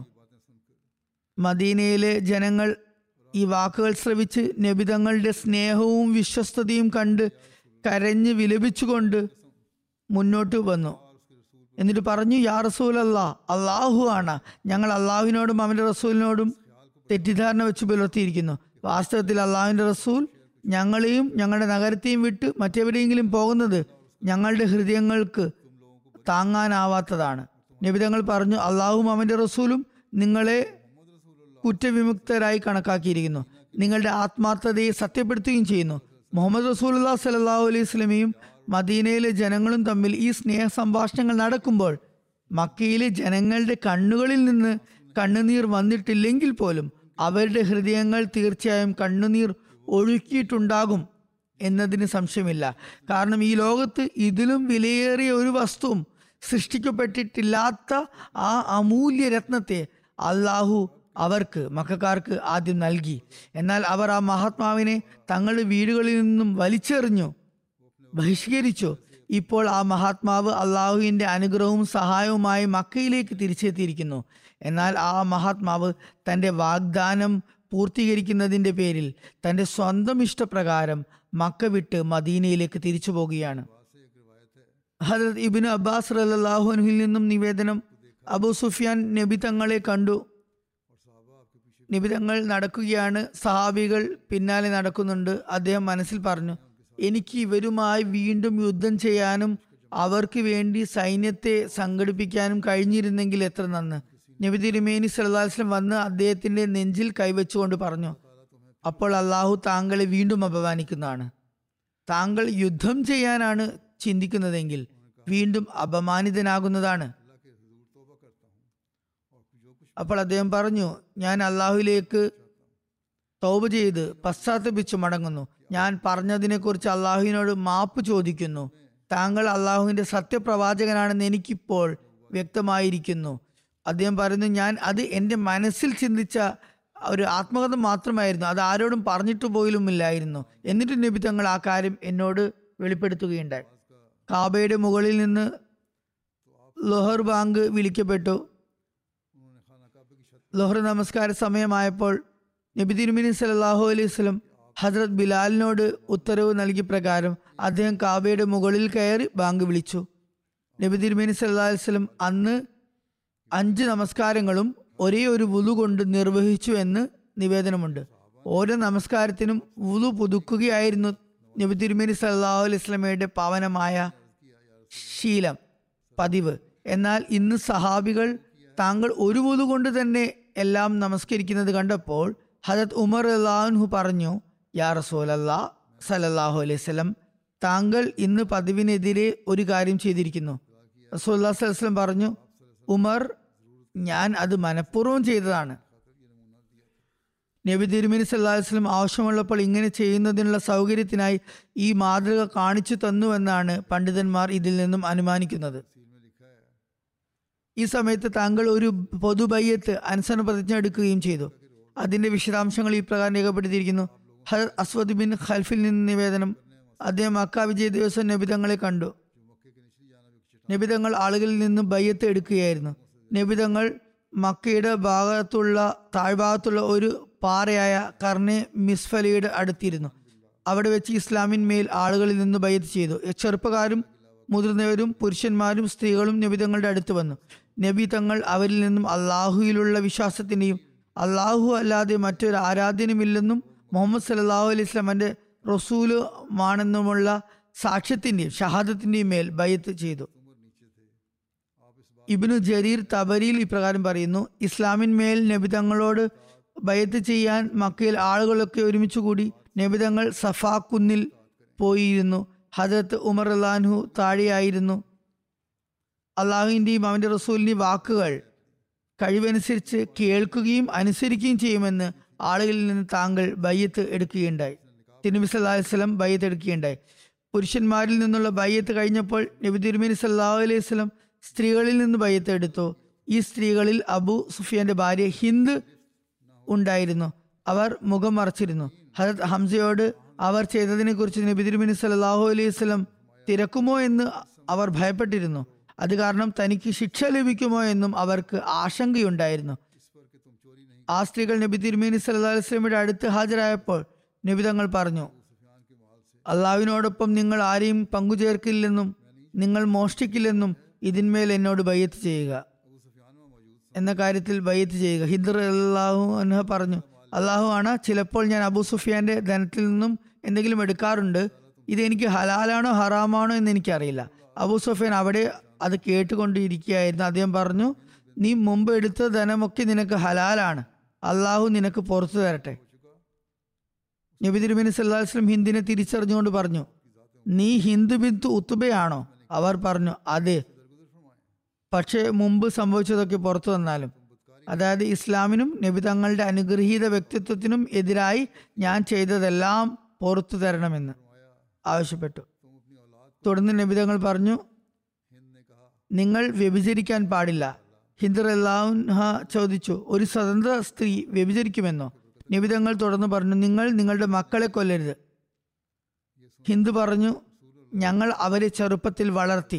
മദീനയിലെ ജനങ്ങൾ ഈ വാക്കുകൾ ശ്രവിച്ച് നബിതങ്ങളുടെ സ്നേഹവും വിശ്വസ്തതയും കണ്ട് കരഞ്ഞ് വിലപിച്ചുകൊണ്ട് മുന്നോട്ട് വന്നു എന്നിട്ട് പറഞ്ഞു യാ റസൂൽ അല്ലാ അള്ളാഹു ആണ് ഞങ്ങൾ അള്ളാഹുവിനോടും അവൻ്റെ റസൂലിനോടും തെറ്റിദ്ധാരണ വെച്ച് പുലർത്തിയിരിക്കുന്നു വാസ്തവത്തിൽ അള്ളാഹുവിൻ്റെ റസൂൽ ഞങ്ങളെയും ഞങ്ങളുടെ നഗരത്തെയും വിട്ട് മറ്റെവിടെയെങ്കിലും പോകുന്നത് ഞങ്ങളുടെ ഹൃദയങ്ങൾക്ക് താങ്ങാനാവാത്തതാണ് നിബിതങ്ങൾ പറഞ്ഞു അള്ളാഹും അവൻ്റെ റസൂലും നിങ്ങളെ കുറ്റവിമുക്തരായി കണക്കാക്കിയിരിക്കുന്നു നിങ്ങളുടെ ആത്മാർത്ഥതയെ സത്യപ്പെടുത്തുകയും ചെയ്യുന്നു മുഹമ്മദ് റസൂലുല്ലാ സലാഹു അലൈഹി സ്വലമയും മദീനയിലെ ജനങ്ങളും തമ്മിൽ ഈ സ്നേഹ സംഭാഷണങ്ങൾ നടക്കുമ്പോൾ മക്കയിലെ ജനങ്ങളുടെ കണ്ണുകളിൽ നിന്ന് കണ്ണുനീർ വന്നിട്ടില്ലെങ്കിൽ പോലും അവരുടെ ഹൃദയങ്ങൾ തീർച്ചയായും കണ്ണുനീർ ഒഴുക്കിയിട്ടുണ്ടാകും എന്നതിന് സംശയമില്ല കാരണം ഈ ലോകത്ത് ഇതിലും വിലയേറിയ ഒരു വസ്തുവും സൃഷ്ടിക്കപ്പെട്ടിട്ടില്ലാത്ത ആ അമൂല്യ രത്നത്തെ അള്ളാഹു അവർക്ക് മക്കാർക്ക് ആദ്യം നൽകി എന്നാൽ അവർ ആ മഹാത്മാവിനെ തങ്ങളുടെ വീടുകളിൽ നിന്നും വലിച്ചെറിഞ്ഞു ബഹിഷ്കരിച്ചു ഇപ്പോൾ ആ മഹാത്മാവ് അള്ളാഹുവിൻ്റെ അനുഗ്രഹവും സഹായവുമായി മക്കയിലേക്ക് തിരിച്ചെത്തിയിരിക്കുന്നു എന്നാൽ ആ മഹാത്മാവ് തൻ്റെ വാഗ്ദാനം പൂർത്തീകരിക്കുന്നതിൻ്റെ പേരിൽ തൻ്റെ സ്വന്തം ഇഷ്ടപ്രകാരം മക്ക വിട്ട് മദീനയിലേക്ക് തിരിച്ചു പോകുകയാണ് ഹജരത് ഇബിന് അബ്ബാസ് റലാഹുനുഹിൽ നിന്നും നിവേദനം അബു സുഫിയാൻ നബി തങ്ങളെ കണ്ടു നബി തങ്ങൾ നടക്കുകയാണ് സഹാബികൾ പിന്നാലെ നടക്കുന്നുണ്ട് അദ്ദേഹം മനസ്സിൽ പറഞ്ഞു എനിക്ക് ഇവരുമായി വീണ്ടും യുദ്ധം ചെയ്യാനും അവർക്ക് വേണ്ടി സൈന്യത്തെ സംഘടിപ്പിക്കാനും കഴിഞ്ഞിരുന്നെങ്കിൽ എത്ര നന്ന് നബി തിരുമേനി സല്ലാസ്ലം വന്ന് അദ്ദേഹത്തിന്റെ നെഞ്ചിൽ കൈവച്ചുകൊണ്ട് പറഞ്ഞു അപ്പോൾ അള്ളാഹു താങ്കളെ വീണ്ടും അപമാനിക്കുന്നതാണ് താങ്കൾ യുദ്ധം ചെയ്യാനാണ് ചിന്തിക്കുന്നതെങ്കിൽ വീണ്ടും അപമാനിതനാകുന്നതാണ് അപ്പോൾ അദ്ദേഹം പറഞ്ഞു ഞാൻ അള്ളാഹുലേക്ക് തൗബ ചെയ്ത് പശ്ചാത്തപിച്ചു മടങ്ങുന്നു ഞാൻ പറഞ്ഞതിനെക്കുറിച്ച് അള്ളാഹുവിനോട് മാപ്പ് ചോദിക്കുന്നു താങ്കൾ അള്ളാഹുവിന്റെ സത്യപ്രവാചകനാണെന്ന് എനിക്കിപ്പോൾ വ്യക്തമായിരിക്കുന്നു അദ്ദേഹം പറയുന്നു ഞാൻ അത് എൻ്റെ മനസ്സിൽ ചിന്തിച്ച ഒരു ആത്മകഥ മാത്രമായിരുന്നു അത് ആരോടും പറഞ്ഞിട്ട് പോലുമില്ലായിരുന്നു എന്നിട്ട് നബി തങ്ങൾ ആ കാര്യം എന്നോട് വെളിപ്പെടുത്തുകയുണ്ടായി കാബയുടെ മുകളിൽ നിന്ന് ലൊഹർ ബാങ്ക് വിളിക്കപ്പെട്ടു ലൊഹർ നമസ്കാര സമയമായപ്പോൾ നബി തിരുമിനി സലാഹു അലൈഹി സ്വലം ഹസ്രത് ബിലാലിനോട് ഉത്തരവ് നൽകിയ പ്രകാരം അദ്ദേഹം കാബയുടെ മുകളിൽ കയറി ബാങ്ക് വിളിച്ചു നബി തിരുമേനി സല്ലാ അലൈഹി സ്വലം അന്ന് അഞ്ച് നമസ്കാരങ്ങളും ഒരേ ഒരു വുലു കൊണ്ട് നിർവഹിച്ചു എന്ന് നിവേദനമുണ്ട് ഓരോ നമസ്കാരത്തിനും വുലു പുതുക്കുകയായിരുന്നു നബി തിരുമേനി സല്ലാഹു അലൈഹി സ്വലമയുടെ പാവനമായ ശീലം പതിവ് എന്നാൽ ഇന്ന് സഹാബികൾ താങ്കൾ ഒരു വുലു കൊണ്ട് തന്നെ എല്ലാം നമസ്കരിക്കുന്നത് കണ്ടപ്പോൾ ഹജത് ഉമർ അള്ളാഹു പറഞ്ഞു യാ റസൂലല്ലാ സലല്ലാഹു അലൈഹി സ്വലം താങ്കൾ ഇന്ന് പതിവിനെതിരെ ഒരു കാര്യം ചെയ്തിരിക്കുന്നു റസൂല്ലാ സ്വലം പറഞ്ഞു ഉമർ ഞാൻ അത് മനഃപൂർവ്വം ചെയ്തതാണ് നബി തിരുമേനി സല്ലാഹു വസ്ലം ആവശ്യമുള്ളപ്പോൾ ഇങ്ങനെ ചെയ്യുന്നതിനുള്ള സൗകര്യത്തിനായി ഈ മാതൃക കാണിച്ചു തന്നുവെന്നാണ് പണ്ഡിതന്മാർ ഇതിൽ നിന്നും അനുമാനിക്കുന്നത് ഈ സമയത്ത് താങ്കൾ ഒരു പൊതുബയ്യത്ത് അനുസരണ പ്രതിജ്ഞ എടുക്കുകയും ചെയ്തു അതിന്റെ വിശദാംശങ്ങൾ ഈ പ്രകാരം രേഖപ്പെടുത്തിയിരിക്കുന്നു ഹർ അസ്വദ് ബിൻ ഖൽഫിൽ നിന്ന് നിവേദനം അദ്ദേഹം മക്ക വിജയ ദിവസം നബിതങ്ങളെ കണ്ടു നബിതങ്ങൾ ആളുകളിൽ നിന്ന് ബയ്യത്ത് എടുക്കുകയായിരുന്നു നബിതങ്ങൾ മക്കയുടെ ഭാഗത്തുള്ള താഴ്ഭാഗത്തുള്ള ഒരു പാറയായ കർണെ മിസ്ഫലിയുടെ അടുത്തിരുന്നു അവിടെ വെച്ച് ഇസ്ലാമിന്മേൽ ആളുകളിൽ നിന്ന് ബയ്യത്ത് ചെയ്തു ചെറുപ്പക്കാരും മുതിർന്നവരും പുരുഷന്മാരും സ്ത്രീകളും നബിതങ്ങളുടെ അടുത്ത് വന്നു നബി തങ്ങൾ അവരിൽ നിന്നും അള്ളാഹുയിലുള്ള വിശ്വാസത്തിന്റെയും അള്ളാഹു അല്ലാതെ മറ്റൊരു ആരാധ്യനുമില്ലെന്നും മുഹമ്മദ് സല്ലാഹു അലൈഹി സ്വലമന്റെ റസൂലുമാണെന്നുമുള്ള സാക്ഷ്യത്തിന്റെയും ഷഹാദത്തിന്റെയും മേൽ ബയ്യത്ത് ചെയ്തു ഇബിനു ജരീർ തബരിയിൽ ഇപ്രകാരം പറയുന്നു ഇസ്ലാമിന്മേൽ നബിതങ്ങളോട് ബയത്ത് ചെയ്യാൻ മക്കയിൽ ആളുകളൊക്കെ ഒരുമിച്ച് കൂടി നബിതങ്ങൾ സഫാ കുന്നിൽ പോയിരുന്നു ഹജരത്ത് ഉമർ അള്ളാൻഹു താഴെയായിരുന്നു അള്ളാഹുവിൻ്റെയും അവൻ്റെ റസൂലിൻ്റെയും വാക്കുകൾ കഴിവനുസരിച്ച് കേൾക്കുകയും അനുസരിക്കുകയും ചെയ്യുമെന്ന് ആളുകളിൽ നിന്ന് താങ്കൾ ബയ്യത്ത് എടുക്കുകയുണ്ടായി തിരുനബി സല്ലാഹു വസ്ലം ബയ്യത്ത് എടുക്കുകയുണ്ടായി പുരുഷന്മാരിൽ നിന്നുള്ള ബയ്യത്ത് കഴിഞ്ഞപ്പോൾ നബി തിരുമേനി സല്ലാഹു അലൈഹി സ്വലം സ്ത്രീകളിൽ നിന്ന് ബയ്യത്ത് എടുത്തു ഈ സ്ത്രീകളിൽ അബു സുഫിയാന്റെ ഭാര്യ ഹിന്ദ് ഉണ്ടായിരുന്നു അവർ മുഖം മറച്ചിരുന്നു ഹജത് ഹംസയോട് അവർ ചെയ്തതിനെ കുറിച്ച് നബി തിരുമേനി സല്ലാഹു അലൈഹി സ്വലം തിരക്കുമോ എന്ന് അവർ ഭയപ്പെട്ടിരുന്നു അത് കാരണം തനിക്ക് ശിക്ഷ ലഭിക്കുമോ എന്നും അവർക്ക് ആശങ്കയുണ്ടായിരുന്നു ആ സ്ത്രീകൾ നബി തിരുമേനി സല്ലാ അലൈസ്ലമിയുടെ അടുത്ത് ഹാജരായപ്പോൾ നബി തങ്ങൾ പറഞ്ഞു അള്ളാവിനോടൊപ്പം നിങ്ങൾ ആരെയും പങ്കുചേർക്കില്ലെന്നും നിങ്ങൾ മോഷ്ടിക്കില്ലെന്നും ഇതിന്മേൽ എന്നോട് ബയ്യത്ത് ചെയ്യുക എന്ന കാര്യത്തിൽ ബയ്യത്ത് ചെയ്യുക ഹിദർ അള്ളാഹു അൻഹ പറഞ്ഞു അള്ളാഹു ആണ് ചിലപ്പോൾ ഞാൻ അബു സുഫിയാന്റെ ധനത്തിൽ നിന്നും എന്തെങ്കിലും എടുക്കാറുണ്ട് ഇത് എനിക്ക് ഹലാലാണോ ഹറാമാണോ എന്ന് എനിക്കറിയില്ല അബു സുഫിയാൻ അവിടെ അത് കേട്ടുകൊണ്ടിരിക്കുകയായിരുന്നു അദ്ദേഹം പറഞ്ഞു നീ മുമ്പ് എടുത്ത ധനമൊക്കെ നിനക്ക് ഹലാലാണ് അള്ളാഹു നിനക്ക് പുറത്തു തരട്ടെ നബി തിരുമേനി സല്ലാ വസ്ലം ഹിന്ദിനെ തിരിച്ചറിഞ്ഞുകൊണ്ട് പറഞ്ഞു നീ ഹിന്ദു ബിന്ദു ഉത്തുബയാണോ അവർ പറഞ്ഞു അതെ പക്ഷേ മുമ്പ് സംഭവിച്ചതൊക്കെ പുറത്തു വന്നാലും അതായത് ഇസ്ലാമിനും നബി തങ്ങളുടെ അനുഗ്രഹീത വ്യക്തിത്വത്തിനും എതിരായി ഞാൻ ചെയ്തതെല്ലാം പുറത്തു തരണമെന്ന് ആവശ്യപ്പെട്ടു തുടർന്ന് നബിതങ്ങൾ പറഞ്ഞു നിങ്ങൾ വ്യഭിചരിക്കാൻ പാടില്ല ഹിന്ദർ അല്ലാഹ ചോദിച്ചു ഒരു സ്വതന്ത്ര സ്ത്രീ വ്യഭിചരിക്കുമെന്നോ നിബിതങ്ങൾ തുടർന്ന് പറഞ്ഞു നിങ്ങൾ നിങ്ങളുടെ മക്കളെ കൊല്ലരുത് ഹിന്ദു പറഞ്ഞു ഞങ്ങൾ അവരെ ചെറുപ്പത്തിൽ വളർത്തി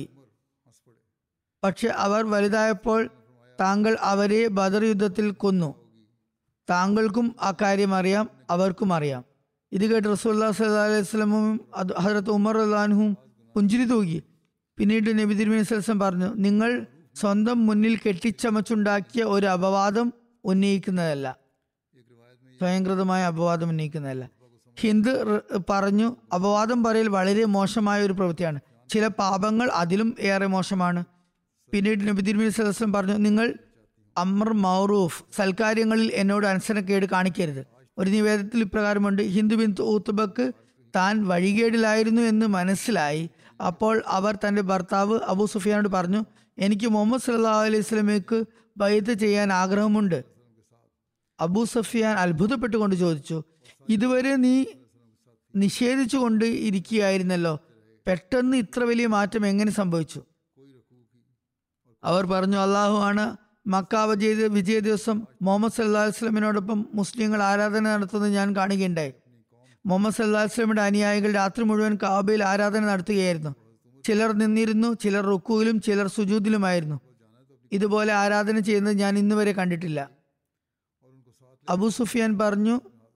പക്ഷെ അവർ വലുതായപ്പോൾ താങ്കൾ അവരെ ബദർ യുദ്ധത്തിൽ കൊന്നു താങ്കൾക്കും ആ കാര്യം അറിയാം അവർക്കും അറിയാം ഇത് കേട്ട് റസൂല്ലാ സല്ലാ അലൈഹി സ്വലമും ഹജറത്ത് ഉമർ അള്ളാൻഹും പുഞ്ചിരി തൂകി പിന്നീട് നബി തിരുമേനി സ്വലം പറഞ്ഞു നിങ്ങൾ സ്വന്തം മുന്നിൽ കെട്ടിച്ചമച്ചുണ്ടാക്കിയ ഒരു അപവാദം ഉന്നയിക്കുന്നതല്ല സ്വയംകൃതമായ അപവാദം ഉന്നയിക്കുന്നതല്ല ഹിന്ദ് റ് പറഞ്ഞു അപവാദം പറയൽ വളരെ മോശമായ ഒരു പ്രവൃത്തിയാണ് ചില പാപങ്ങൾ അതിലും ഏറെ മോശമാണ് പിന്നീട് നബി തിരുമേനി സദസ്സം പറഞ്ഞു നിങ്ങൾ അമർ മൗറൂഫ് സൽക്കാര്യങ്ങളിൽ എന്നോട് അനുസരണക്കേട് കാണിക്കരുത് ഒരു നിവേദനത്തിൽ ഇപ്രകാരമുണ്ട് ഹിന്ദു ബിൻ ഊത്തുബക്ക് താൻ വഴികേടിലായിരുന്നു എന്ന് മനസ്സിലായി അപ്പോൾ അവർ തൻ്റെ ഭർത്താവ് അബൂ സുഫിയാനോട് പറഞ്ഞു എനിക്ക് മുഹമ്മദ് സല്ലാ അലൈഹി സ്വലമേക്ക് ബൈത്ത് ചെയ്യാൻ ആഗ്രഹമുണ്ട് അബൂ സഫിയാൻ അത്ഭുതപ്പെട്ടുകൊണ്ട് ചോദിച്ചു ഇതുവരെ നീ നിഷേധിച്ചുകൊണ്ട് ഇരിക്കുകയായിരുന്നല്ലോ പെട്ടെന്ന് ഇത്ര വലിയ മാറ്റം എങ്ങനെ സംഭവിച്ചു അവർ പറഞ്ഞു അള്ളാഹു ആണ് മക്ക വിജയ വിജയ ദിവസം മുഹമ്മദ് സല്ലാ വസ്ലമിനോടൊപ്പം മുസ്ലിങ്ങൾ ആരാധന നടത്തുന്നത് ഞാൻ കാണുകയുണ്ടായി മുഹമ്മദ് സല്ലാ വസ്ലമിയുടെ അനുയായികൾ രാത്രി മുഴുവൻ കാബയിൽ ആരാധന നടത്തുകയായിരുന്നു ചിലർ നിന്നിരുന്നു ചിലർ റുക്കുവിലും ചിലർ സുജൂദിലുമായിരുന്നു ഇതുപോലെ ആരാധന ചെയ്യുന്നത് ഞാൻ ഇന്ന് വരെ കണ്ടിട്ടില്ല അബു സുഫിയാൻ പറഞ്ഞു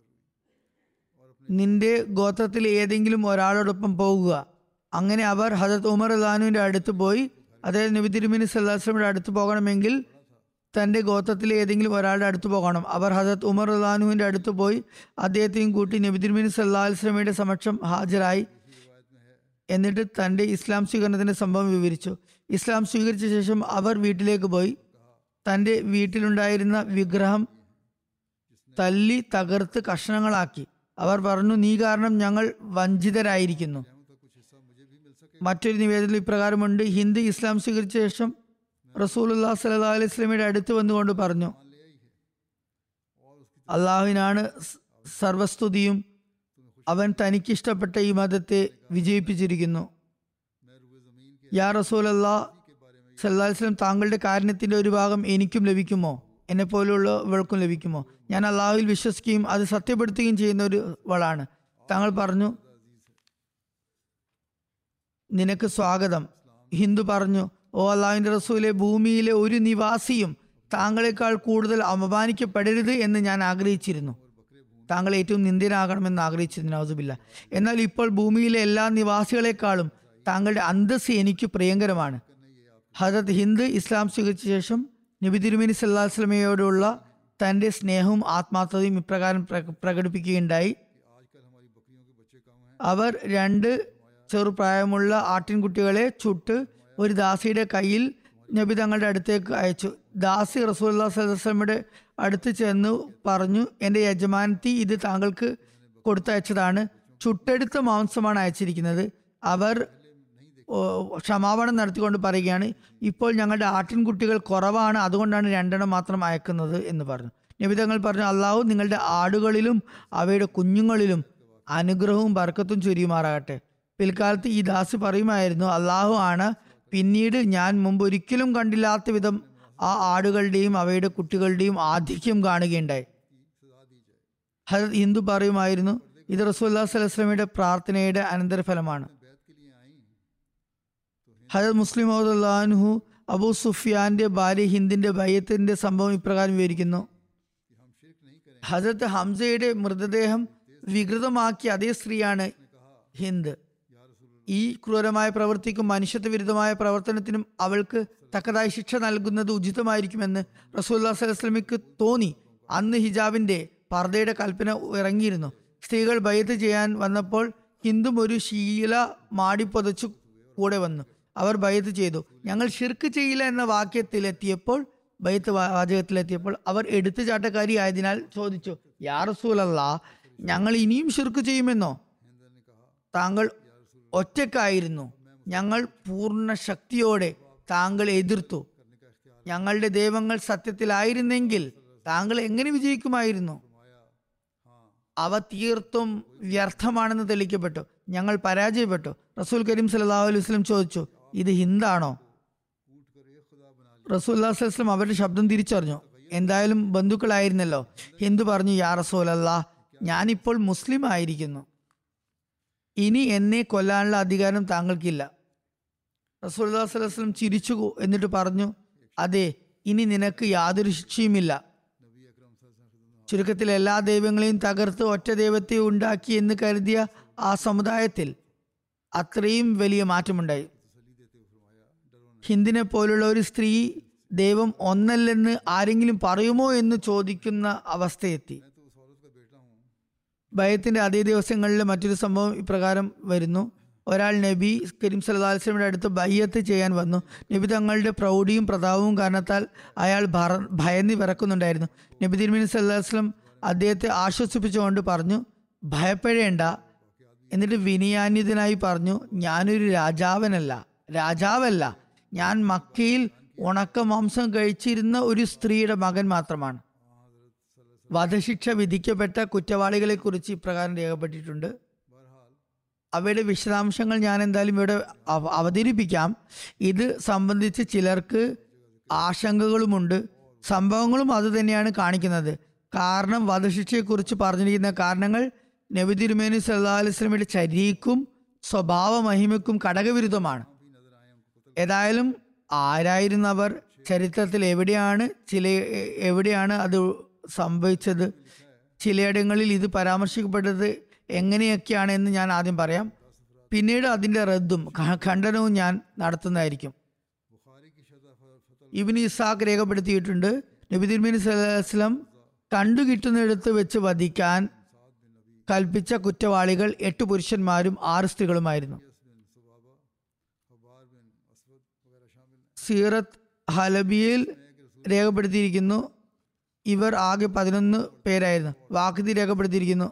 നിന്റെ ഗോത്രത്തിലെ ഏതെങ്കിലും ഒരാളോടൊപ്പം പോകുക അങ്ങനെ അവർ ഹജത് ഉമർ അള്ളഹാനുവിന്റെ അടുത്ത് പോയി അതായത് നബി തിരുമിനി സല്ലാസ്ലമിയുടെ അടുത്ത് പോകണമെങ്കിൽ തന്റെ ഗോത്രത്തിലെ ഏതെങ്കിലും ഒരാളുടെ അടുത്ത് പോകണം അവർ ഹജത് ഉമർ അള്ളഹാനുവിന്റെ അടുത്ത് പോയി അദ്ദേഹത്തെയും കൂട്ടി നബി തിരുമിനി സല്ലാ വസ്ലമയുടെ സമക്ഷം ഹാജരായി എന്നിട്ട് തന്റെ ഇസ്ലാം സ്വീകരണത്തിന്റെ സംഭവം വിവരിച്ചു ഇസ്ലാം സ്വീകരിച്ച ശേഷം അവർ വീട്ടിലേക്ക് പോയി തന്റെ വീട്ടിലുണ്ടായിരുന്ന വിഗ്രഹം തല്ലി തകർത്ത് കഷ്ണങ്ങളാക്കി അവർ പറഞ്ഞു നീ കാരണം ഞങ്ങൾ വഞ്ചിതരായിരിക്കുന്നു മറ്റൊരു നിവേദനത്തിൽ ഇപ്രകാരമുണ്ട് ഹിന്ദു ഇസ്ലാം സ്വീകരിച്ച ശേഷം റസൂലുല്ലാ സല്ലാ അലൈഹി സ്വലമിയുടെ അടുത്ത് വന്നുകൊണ്ട് പറഞ്ഞു അള്ളാഹുവിനാണ് സ് സർവസ്തുതിയും അവൻ തനിക്കിഷ്ടപ്പെട്ട ഈ മതത്തെ വിജയിപ്പിച്ചിരിക്കുന്നു യാ റസൂലല്ലാ സല്ലാ വസ്ലം താങ്കളുടെ കാരണത്തിന്റെ ഒരു ഭാഗം എനിക്കും ലഭിക്കുമോ എന്നെ പോലെയുള്ളവൾക്കും ലഭിക്കുമോ ഞാൻ അള്ളാഹുവിൽ വിശ്വസിക്കുകയും അത് സത്യപ്പെടുത്തുകയും ചെയ്യുന്ന ഒരു വളാണ് താങ്കൾ പറഞ്ഞു നിനക്ക് സ്വാഗതം ഹിന്ദു പറഞ്ഞു ഓ അള്ളാഹുവിന്റെ റസൂലെ ഭൂമിയിലെ ഒരു നിവാസിയും താങ്കളെക്കാൾ കൂടുതൽ അപമാനിക്കപ്പെടരുത് എന്ന് ഞാൻ ആഗ്രഹിച്ചിരുന്നു താങ്കൾ ഏറ്റവും നിന്ദ്യനാകണമെന്ന് ആഗ്രഹിച്ചിരുന്നു നൗസുബില്ല എന്നാൽ ഇപ്പോൾ ഭൂമിയിലെ എല്ലാ നിവാസികളെക്കാളും താങ്കളുടെ അന്തസ് എനിക്ക് പ്രിയങ്കരമാണ് ഹജത് ഹിന്ദ് ഇസ്ലാം സ്വീകരിച്ച ശേഷം നബി തിരുമേനി സല്ലാ വസ്ലമയോടുള്ള തൻ്റെ സ്നേഹവും ആത്മാർത്ഥതയും ഇപ്രകാരം പ്ര- പ്രകടിപ്പിക്കുകയുണ്ടായി അവർ രണ്ട് ചെറുപ്രായമുള്ള ആട്ടിൻകുട്ടികളെ ചുട്ട് ഒരു ദാസിയുടെ കയ്യിൽ നബി തങ്ങളുടെ അടുത്തേക്ക് അയച്ചു ദാസി റസൂല്ലാ സലഹ്സ്ലമിയുടെ അടുത്ത് ചെന്ന് പറഞ്ഞു എൻ്റെ യജമാനത്തി ഇത് താങ്കൾക്ക് കൊടുത്തയച്ചതാണ് ചുട്ടെടുത്ത മാംസമാണ് അയച്ചിരിക്കുന്നത് അവർ ഓ, ക്ഷമാപണം നടത്തിക്കൊണ്ട് പറയുകയാണ് ഇപ്പോൾ ഞങ്ങളുടെ ആട്ടിൻകുട്ടികൾ കുറവാണ് അതുകൊണ്ടാണ് രണ്ടെണ്ണം മാത്രം അയക്കുന്നത് എന്ന് പറഞ്ഞു നബിതങ്ങൾ പറഞ്ഞു അള്ളാഹു നിങ്ങളുടെ ആടുകളിലും അവയുടെ കുഞ്ഞുങ്ങളിലും അനുഗ്രഹവും ബർക്കത്തും ചൊരിയുമാറാകട്ടെ പിൽക്കാലത്ത് ഈ ദാസി പറയുമായിരുന്നു അള്ളാഹു ആണ് പിന്നീട് ഞാൻ മുമ്പ് ഒരിക്കലും കണ്ടില്ലാത്ത വിധം ആ ആടുകളുടെയും അവയുടെ കുട്ടികളുടെയും ആധിക്യം കാണുകയുണ്ടായി ഹജത് ഹിന്ദു പറയുമായിരുന്നു ഇത് റസൂല്ലാ സ്വലസ്ലമിയുടെ പ്രാർത്ഥനയുടെ അനന്തരഫലമാണ് ഹജത് മുസ്ലിം അള്ളാഹു അബൂ സുഫിയാന്റെ ഭാര്യ ഹിന്ദിന്റെ ഭയത്തിന്റെ സംഭവം ഇപ്രകാരം വിവരിക്കുന്നു ഹജരത്ത് ഹംസയുടെ മൃതദേഹം വികൃതമാക്കിയ അതേ സ്ത്രീയാണ് ഹിന്ദ് ഈ ക്രൂരമായ പ്രവൃത്തിക്കും മനുഷ്യത്വ വിരുദ്ധമായ പ്രവർത്തനത്തിനും അവൾക്ക് തക്കതായ ശിക്ഷ നൽകുന്നത് ഉചിതമായിരിക്കുമെന്ന് റസൂല്ലാ സ്വലസ്ലമിക്ക് തോന്നി അന്ന് ഹിജാബിന്റെ പർദ്ദയുടെ കൽപ്പന ഇറങ്ങിയിരുന്നു സ്ത്രീകൾ ബയത്ത് ചെയ്യാൻ വന്നപ്പോൾ ഹിന്ദും ഒരു ശീല മാടിപ്പൊതച്ചു കൂടെ വന്നു അവർ ബയത്ത് ചെയ്തു ഞങ്ങൾ ഷിർക്ക് ചെയ്യില്ല എന്ന വാക്യത്തിലെത്തിയപ്പോൾ ബയത്ത് വാ- വാചകത്തിലെത്തിയപ്പോൾ അവർ എടുത്തുചാട്ടക്കാരി ആയതിനാൽ ചോദിച്ചു യാ റസൂലല്ലാ ഞങ്ങൾ ഇനിയും ഷിർക്ക് ചെയ്യുമെന്നോ താങ്കൾ ഒറ്റക്കായിരുന്നു ഞങ്ങൾ പൂർണ്ണ ശക്തിയോടെ താങ്കൾ എതിർത്തു ഞങ്ങളുടെ ദൈവങ്ങൾ സത്യത്തിലായിരുന്നെങ്കിൽ താങ്കൾ എങ്ങനെ വിജയിക്കുമായിരുന്നു അവ തീർത്തും വ്യർത്ഥമാണെന്ന് തെളിയിക്കപ്പെട്ടു ഞങ്ങൾ പരാജയപ്പെട്ടു റസൂൽ കരീം സല്ലല്ലാഹു അലൈഹി വസല്ലം ചോദിച്ചു ഇത് ഹിന്ദാണോ റസൂൽ വസ്ലം അവരുടെ ശബ്ദം തിരിച്ചറിഞ്ഞു എന്തായാലും ബന്ധുക്കളായിരുന്നല്ലോ ഹിന്ദു പറഞ്ഞു യാ റസൂൽ അല്ലാ ഞാനിപ്പോൾ മുസ്ലിം ആയിരിക്കുന്നു ഇനി എന്നെ കൊല്ലാനുള്ള അധികാരം താങ്കൾക്കില്ല റസൂല്ലാ സ്വലം ചിരിച്ചു എന്നിട്ട് പറഞ്ഞു അതെ ഇനി നിനക്ക് യാതൊരു ശിക്ഷയുമില്ല ചുരുക്കത്തിൽ എല്ലാ ദൈവങ്ങളെയും തകർത്ത് ഒറ്റ ദൈവത്തെ ഉണ്ടാക്കി എന്ന് കരുതിയ ആ സമുദായത്തിൽ അത്രയും വലിയ മാറ്റമുണ്ടായി ഹിന്ദിനെ പോലുള്ള ഒരു സ്ത്രീ ദൈവം ഒന്നല്ലെന്ന് ആരെങ്കിലും പറയുമോ എന്ന് ചോദിക്കുന്ന അവസ്ഥയെത്തി ഭയത്തിന്റെ അതേ ദിവസങ്ങളിൽ മറ്റൊരു സംഭവം ഇപ്രകാരം വരുന്നു ഒരാൾ നബി കരീം സല്ലല്ലാഹു അലൈഹി വസല്ലമയുടെ അടുത്ത് ബയ്യത്ത് ചെയ്യാൻ വന്നു നബി തങ്ങളുടെ പ്രൗഢിയും പ്രതാപവും കാരണത്താൽ അയാൾ ഭറ- ഭയന്ന് വിറക്കുന്നുണ്ടായിരുന്നു നബി തിരുമേനി സല്ലല്ലാഹു അലൈഹി വസല്ലം അദ്ദേഹത്തെ ആശ്വസിപ്പിച്ചുകൊണ്ട് പറഞ്ഞു ഭയപ്പെടേണ്ട എന്നിട്ട് വിനയാന്വിതനായി പറഞ്ഞു ഞാനൊരു രാജാവനല്ല രാജാവല്ല ഞാൻ മക്കയിൽ ഉണക്ക മാംസം കഴിച്ചിരുന്ന ഒരു സ്ത്രീയുടെ മകൻ മാത്രമാണ് വധശിക്ഷ വിധിക്കപ്പെട്ട കുറ്റവാളികളെ കുറിച്ച് ഇപ്രകാരം രേഖപ്പെട്ടിട്ടുണ്ട് അവയുടെ വിശദാംശങ്ങൾ ഞാൻ എന്തായാലും ഇവിടെ അവ- അവതരിപ്പിക്കാം ഇത് സംബന്ധിച്ച് ചിലർക്ക് ആശങ്കകളുമുണ്ട് സംഭവങ്ങളും അത് തന്നെയാണ് കാണിക്കുന്നത് കാരണം വധശിക്ഷയെക്കുറിച്ച് പറഞ്ഞിരിക്കുന്ന കാരണങ്ങൾ നബി തിരുമേനി സല്ലാ അലൈഹി സ്വലമിയുടെ ചര്യക്കും സ്വഭാവ മഹിമയ്ക്കും ഘടകവിരുദ്ധമാണ് ഏതായാലും ആരായിരുന്നവർ ചരിത്രത്തിൽ എവിടെയാണ് ചില എ- എവിടെയാണ് അത് സംഭവിച്ചത് ചിലയിടങ്ങളിൽ ഇത് പരാമർശിക്കപ്പെട്ടത് എങ്ങനെയൊക്കെയാണ് എന്ന് ഞാൻ ആദ്യം പറയാം പിന്നീട് അതിന്റെ റദ്ദും ഖ- ഖണ്ഡനവും ഞാൻ നടത്തുന്നതായിരിക്കും ഇബിന് ഇസാഖ് രേഖപ്പെടുത്തിയിട്ടുണ്ട് നബി തിരുമേനി വസല്ലം കണ്ടുകിട്ടുന്നിടത്ത് വെച്ച് വധിക്കാൻ കൽപ്പിച്ച കുറ്റവാളികൾ എട്ട് പുരുഷന്മാരും ആറ് സ്ത്രീകളുമായിരുന്നു സീറത്ത് ഹലബിയിൽ രേഖപ്പെടുത്തിയിരിക്കുന്നു ഇവർ ആകെ പതിനൊന്ന് പേരായിരുന്നു വാക്തി രേഖപ്പെടുത്തിയിരിക്കുന്നു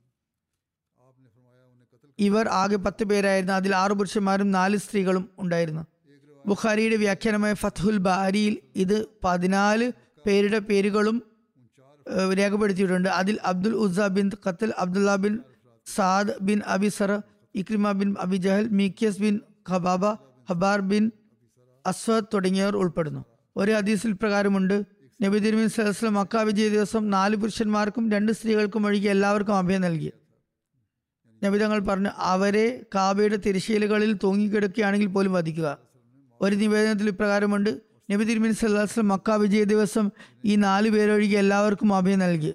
ഇവർ ആകെ പത്ത് പേരായിരുന്നു അതിൽ ആറ് പുരുഷന്മാരും നാല് സ്ത്രീകളും ഉണ്ടായിരുന്നു ബുഖാരിയുടെ വ്യാഖ്യാനമായ ഫത്ഹുൽ ബാരിയിൽ ഇത് പതിനാല് പേരുടെ പേരുകളും ഏഹ്, രേഖപ്പെടുത്തിയിട്ടുണ്ട് അതിൽ Abdul Uzza bin Khatal Abdullah bin Saad bin Abi Sarh Ikrimah bin Abi Jahl Miqyas bin Khababa Habbar bin Aswad തുടങ്ങിയവർ ഉൾപ്പെടുന്നു ഒരു ഹദീസിൽ പ്രകാരമുണ്ട് നബി തിരുമീൻ സലസ്ലം മക്ക വിജയ ദിവസം നാല് പുരുഷന്മാർക്കും രണ്ട് സ്ത്രീകൾക്കും ഒഴികെ എല്ലാവർക്കും അഭയം നൽകി നബി തങ്ങൾ പറഞ്ഞു അവരെ കാബയുടെ തിരശ്ശീലകളിൽ തൂങ്ങിക്കിടക്കുകയാണെങ്കിൽ പോലും വധിക്കുക ഒരു നിവേദനത്തിൽ ഇപ്രകാരമുണ്ട് നബി തിരുമീൻ സല്ലാസ്ലം മക്ക വിജയ ദിവസം ഈ നാല് പേരൊഴികെ എല്ലാവർക്കും അഭയം നൽകി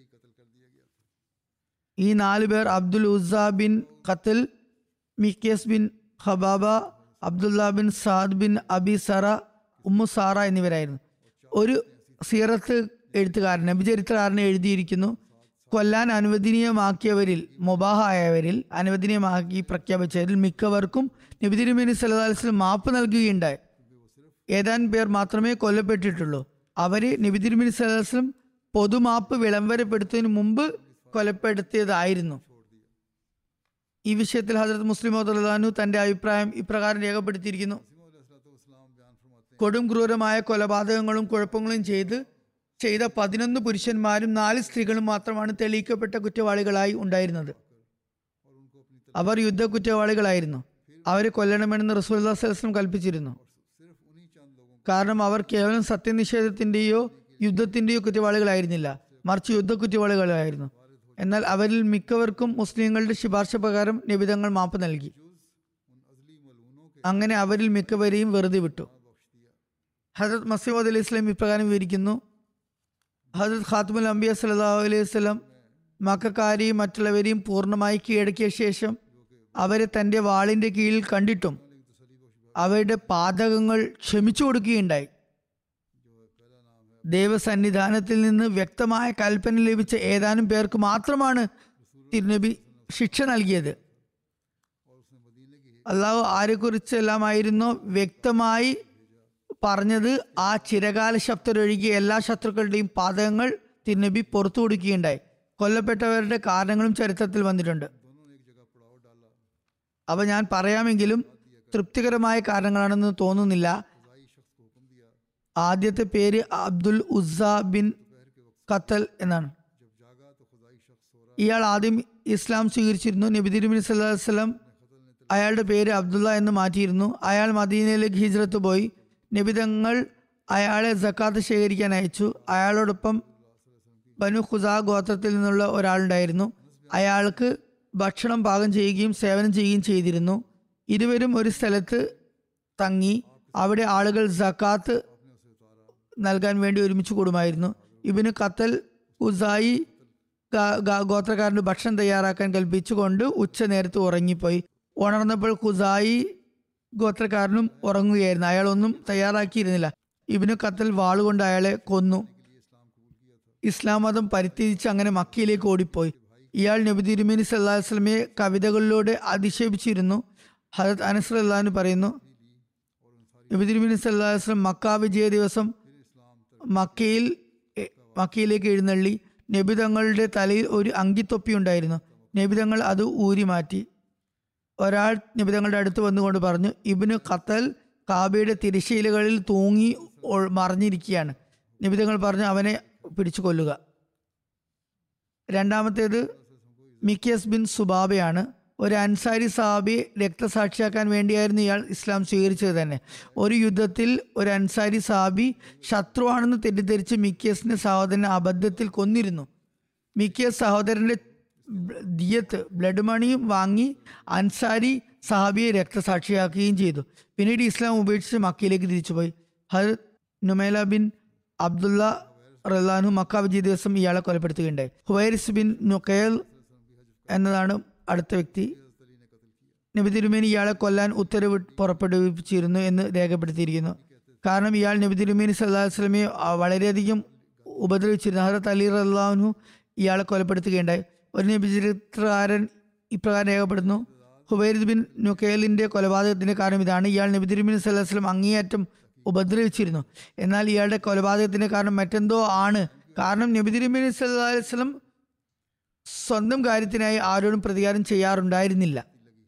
ഈ നാല് പേർ Abdul Uzza bin Khatal Miqyas bin Habbaba Abdullah bin Saad bin Abi Sarh Umm Sara എന്നിവരായിരുന്നു ഒരു സീറത്ത് എഴുത്തുകാരൻ നബിചരിത്രകാരനെ എഴുതിയിരിക്കുന്നു കൊല്ലാൻ അനുവദനീയമാക്കിയവരിൽ മൊബാഹായവരിൽ അനുവദനീയമാക്കി പ്രഖ്യാപിച്ചവരിൽ മിക്കവർക്കും നബി തിരുമേനി സല്ലല്ലാഹു അലൈഹി വസല്ലം മാപ്പ് നൽകുകയുണ്ടായി ഏതാനും പേർ മാത്രമേ കൊല്ലപ്പെട്ടിട്ടുള്ളൂ അവരെ നബി തിരുമേനി സല്ലല്ലാഹു അലൈഹി വസല്ലം പൊതുമാപ്പ് വിളംബരപ്പെടുത്തുന്നതിന് മുമ്പ് കൊലപ്പെടുത്തിയതായിരുന്നു ഈ വിഷയത്തിൽ ഹജറത് മുസ്ലിം മോദാനു തന്റെ അഭിപ്രായം ഇപ്രകാരം രേഖപ്പെടുത്തിയിരിക്കുന്നു കൊടും ക്രൂരമായ കൊലപാതകങ്ങളും കുഴപ്പങ്ങളും ചെയ്ത് ചെയ്ത പതിനൊന്ന് പുരുഷന്മാരും നാല് സ്ത്രീകളും മാത്രമാണ് തെളിയിക്കപ്പെട്ട കുറ്റവാളികളായി ഉണ്ടായിരുന്നത് അവർ യുദ്ധ കുറ്റവാളികളായിരുന്നു അവരെ കൊല്ലണമെന്ന് റസൂൽ സലസ്ലം കൽപ്പിച്ചിരുന്നു കാരണം അവർ കേവലം സത്യനിഷേധത്തിന്റെയോ യുദ്ധത്തിന്റെയോ കുറ്റവാളികളായിരുന്നില്ല മറിച്ച് യുദ്ധ കുറ്റവാളികളായിരുന്നു എന്നാൽ അവരിൽ മിക്കവർക്കും മുസ്ലിങ്ങളുടെ ശുപാർശ പ്രകാരം നിബിധങ്ങൾ മാപ്പ് നൽകി അങ്ങനെ അവരിൽ മിക്കവരെയും വെറുതെ വിട്ടു ഹജരത് മസീമദ് അലൈഹി സ്വലം ഇപ്രകാരം വിവരിക്കുന്നു ഹജരത് ഖാത്തുമുൽ അംബിയ സല്ലല്ലാഹു അലൈഹി വസല്ലം മക്കാരെയും മറ്റുള്ളവരെയും പൂർണ്ണമായി കീഴടക്കിയ ശേഷം അവരെ തന്റെ വാളിന്റെ കീഴിൽ കണ്ടിട്ടും അവരുടെ പാതകങ്ങൾ ക്ഷമിച്ചു കൊടുക്കുകയുണ്ടായി ദൈവസന്നിധാനത്തിൽ നിന്ന് വ്യക്തമായ കൽപ്പന ലഭിച്ച ഏതാനും പേർക്ക് മാത്രമാണ് തിരുനബി ശിക്ഷ നൽകിയത് അള്ളാഹു ആരെക്കുറിച്ചെല്ലാമായിരുന്നോ വ്യക്തമായി പറഞ്ഞത് ആ ചിരകാല ശബ്ദരൊഴികെ എല്ലാ ശത്രുക്കളുടെയും പാതകങ്ങൾ തിരുനബി പുറത്തു കൊടുക്കുകയുണ്ടായി കൊല്ലപ്പെട്ടവരുടെ കാരണങ്ങളും ചരിത്രത്തിൽ വന്നിട്ടുണ്ട് അവ ഞാൻ പറയാമെങ്കിലും തൃപ്തികരമായ കാരണങ്ങളാണെന്ന് തോന്നുന്നില്ല ആദ്യത്തെ പേര് അബ്ദുൽ ഉസ ബിൻ ഖത്തൽ എന്നാണ് ഇയാൾ ആദ്യം ഇസ്ലാം സ്വീകരിച്ചിരുന്നു നബി തിരുമി വസല്ലം അയാളുടെ പേര് അബ്ദുള്ള എന്ന് മാറ്റിയിരുന്നു അയാൾ മദീനയിലേക്ക് ഹിജ്രത്ത് പോയി നബിതങ്ങൾ അയാളെ സക്കാത്ത് ശേഖരിക്കാൻ അയച്ചു അയാളോടൊപ്പം ബനു ഖുസാ ഗോത്രത്തിൽ നിന്നുള്ള ഒരാളുണ്ടായിരുന്നു അയാൾക്ക് ഭക്ഷണം പാകം ചെയ്യുകയും സേവനം ചെയ്യുകയും ചെയ്തിരുന്നു ഇരുവരും ഒരു സ്ഥലത്ത് തങ്ങി അവിടെ ആളുകൾ സക്കാത്ത് നൽകാൻ വേണ്ടി ഒരുമിച്ച് കൂടുമായിരുന്നു ഇവന് കത്തൽ ഉസായി ഗ- ഗ- ഗോത്രക്കാരന് ഭക്ഷണം തയ്യാറാക്കാൻ കൽപ്പിച്ചുകൊണ്ട് ഉച്ച നേരത്ത് ഉറങ്ങിപ്പോയി ഉണർന്നപ്പോൾ ഖുസായി ഗോത്രക്കാരനും ഉറങ്ങുകയായിരുന്നു അയാൾ ഒന്നും തയ്യാറാക്കിയിരുന്നില്ല ഇബിനു കത്തൽ വാളുകൊണ്ട് അയാളെ കൊന്നു ഇസ്ലാം മതം പരിത്യജിച്ച് അങ്ങനെ മക്കയിലേക്ക് ഓടിപ്പോയി ഇയാൾ നബി തിരുമേനി സല്ലാഹു വസ്ലമയെ കവിതകളിലൂടെ അധിക്ഷേപിച്ചിരുന്നു ഹജത് അനസ് അള്ളഹാന് പറയുന്നു നബി തിരുമേനി സല്ലാഹു വസ്ലം മക്ക വിജയ ദിവസം മക്കയിൽ എ- മക്കയിലേക്ക് എഴുന്നള്ളി നബി തങ്ങളുടെ തലയിൽ ഒരു അങ്കിത്തൊപ്പി ഉണ്ടായിരുന്നു നബി തങ്ങൾ അത് ഊരി മാറ്റി ഒരാൾ നബി തങ്ങളുടെ അടുത്ത് വന്നുകൊണ്ട് പറഞ്ഞു ഇബിന് ഖത്തൽ കാബയുടെ തിരശ്ശീലകളിൽ തൂങ്ങി ഒ- മറിഞ്ഞിരിക്കുകയാണ് നബി തങ്ങൾ പറഞ്ഞു അവനെ പിടിച്ചു കൊല്ലുക രണ്ടാമത്തേത് മിക്കിയസ് ബിൻ സുബാബയാണ് ഒരു അൻസാരി സാബിയെ രക്തസാക്ഷിയാക്കാൻ വേണ്ടിയായിരുന്നു ഇയാൾ ഇസ്ലാം സ്വീകരിച്ചത് തന്നെ ഒരു യുദ്ധത്തിൽ ഒരു അൻസാരി സാബി ശത്രുവാണെന്ന് തെറ്റിദ്ധരിച്ച് മിക്കിയസിന്റെ സഹോദരനെ അബദ്ധത്തിൽ കൊന്നിരുന്നു മിക്കിയസ് സഹോദരന്റെ ബ്ല- ദിയത്ത് ബ്ലഡ് മണിയും വാങ്ങി അൻസാരി സഹാബിയെ രക്തസാക്ഷിയാക്കുകയും ചെയ്തു പിന്നീട് ഇസ്ലാം ഉപേക്ഷിച്ച് മക്കയിലേക്ക് തിരിച്ചുപോയി ഹർ നുമേല ബിൻ അബ്ദുള്ള റഹ്ലാനു മക്ക വിജയ ദിവസം ഇയാളെ കൊലപ്പെടുത്തുകയുണ്ടായി ഹുവൈരിസ് ബിൻ നുക്കയൽ എന്നതാണ് അടുത്ത വ്യക്തി നബി തിരുമേനി ഇയാളെ കൊല്ലാൻ ഉത്തരവ് പുറപ്പെടുവിച്ചിരുന്നു എന്ന് രേഖപ്പെടുത്തിയിരിക്കുന്നു കാരണം ഇയാൾ നബി തിരുമേനി സല്ലാഹു വസ്ലമയെ വളരെയധികം ഉപദ്രവിച്ചിരുന്നു ഹറത്ത് അലി റഹ്ലാഹു ഇയാളെ കൊലപ്പെടുത്തുകയുണ്ടായി ഒരു നബി ചരിത്രകാരൻ ഇപ്രകാരം രേഖപ്പെടുന്നു ഹുബൈദ് ബിൻ നുക്കേലിന്റെ കൊലപാതകത്തിന്റെ കാരണം ഇതാണ് ഇയാൾ നബി തിരുമേനി സല്ലാഹു വസ്ലം അങ്ങേയറ്റം ഉപദ്രവിച്ചിരുന്നു എന്നാൽ ഇയാളുടെ കൊലപാതകത്തിന്റെ കാരണം മറ്റെന്തോ ആണ് കാരണം നബി തിരുമേനി സല്ലാ വസ്ലം സ്വന്തം കാര്യത്തിനായി ആരോടും പ്രതികാരം ചെയ്യാറുണ്ടായിരുന്നില്ല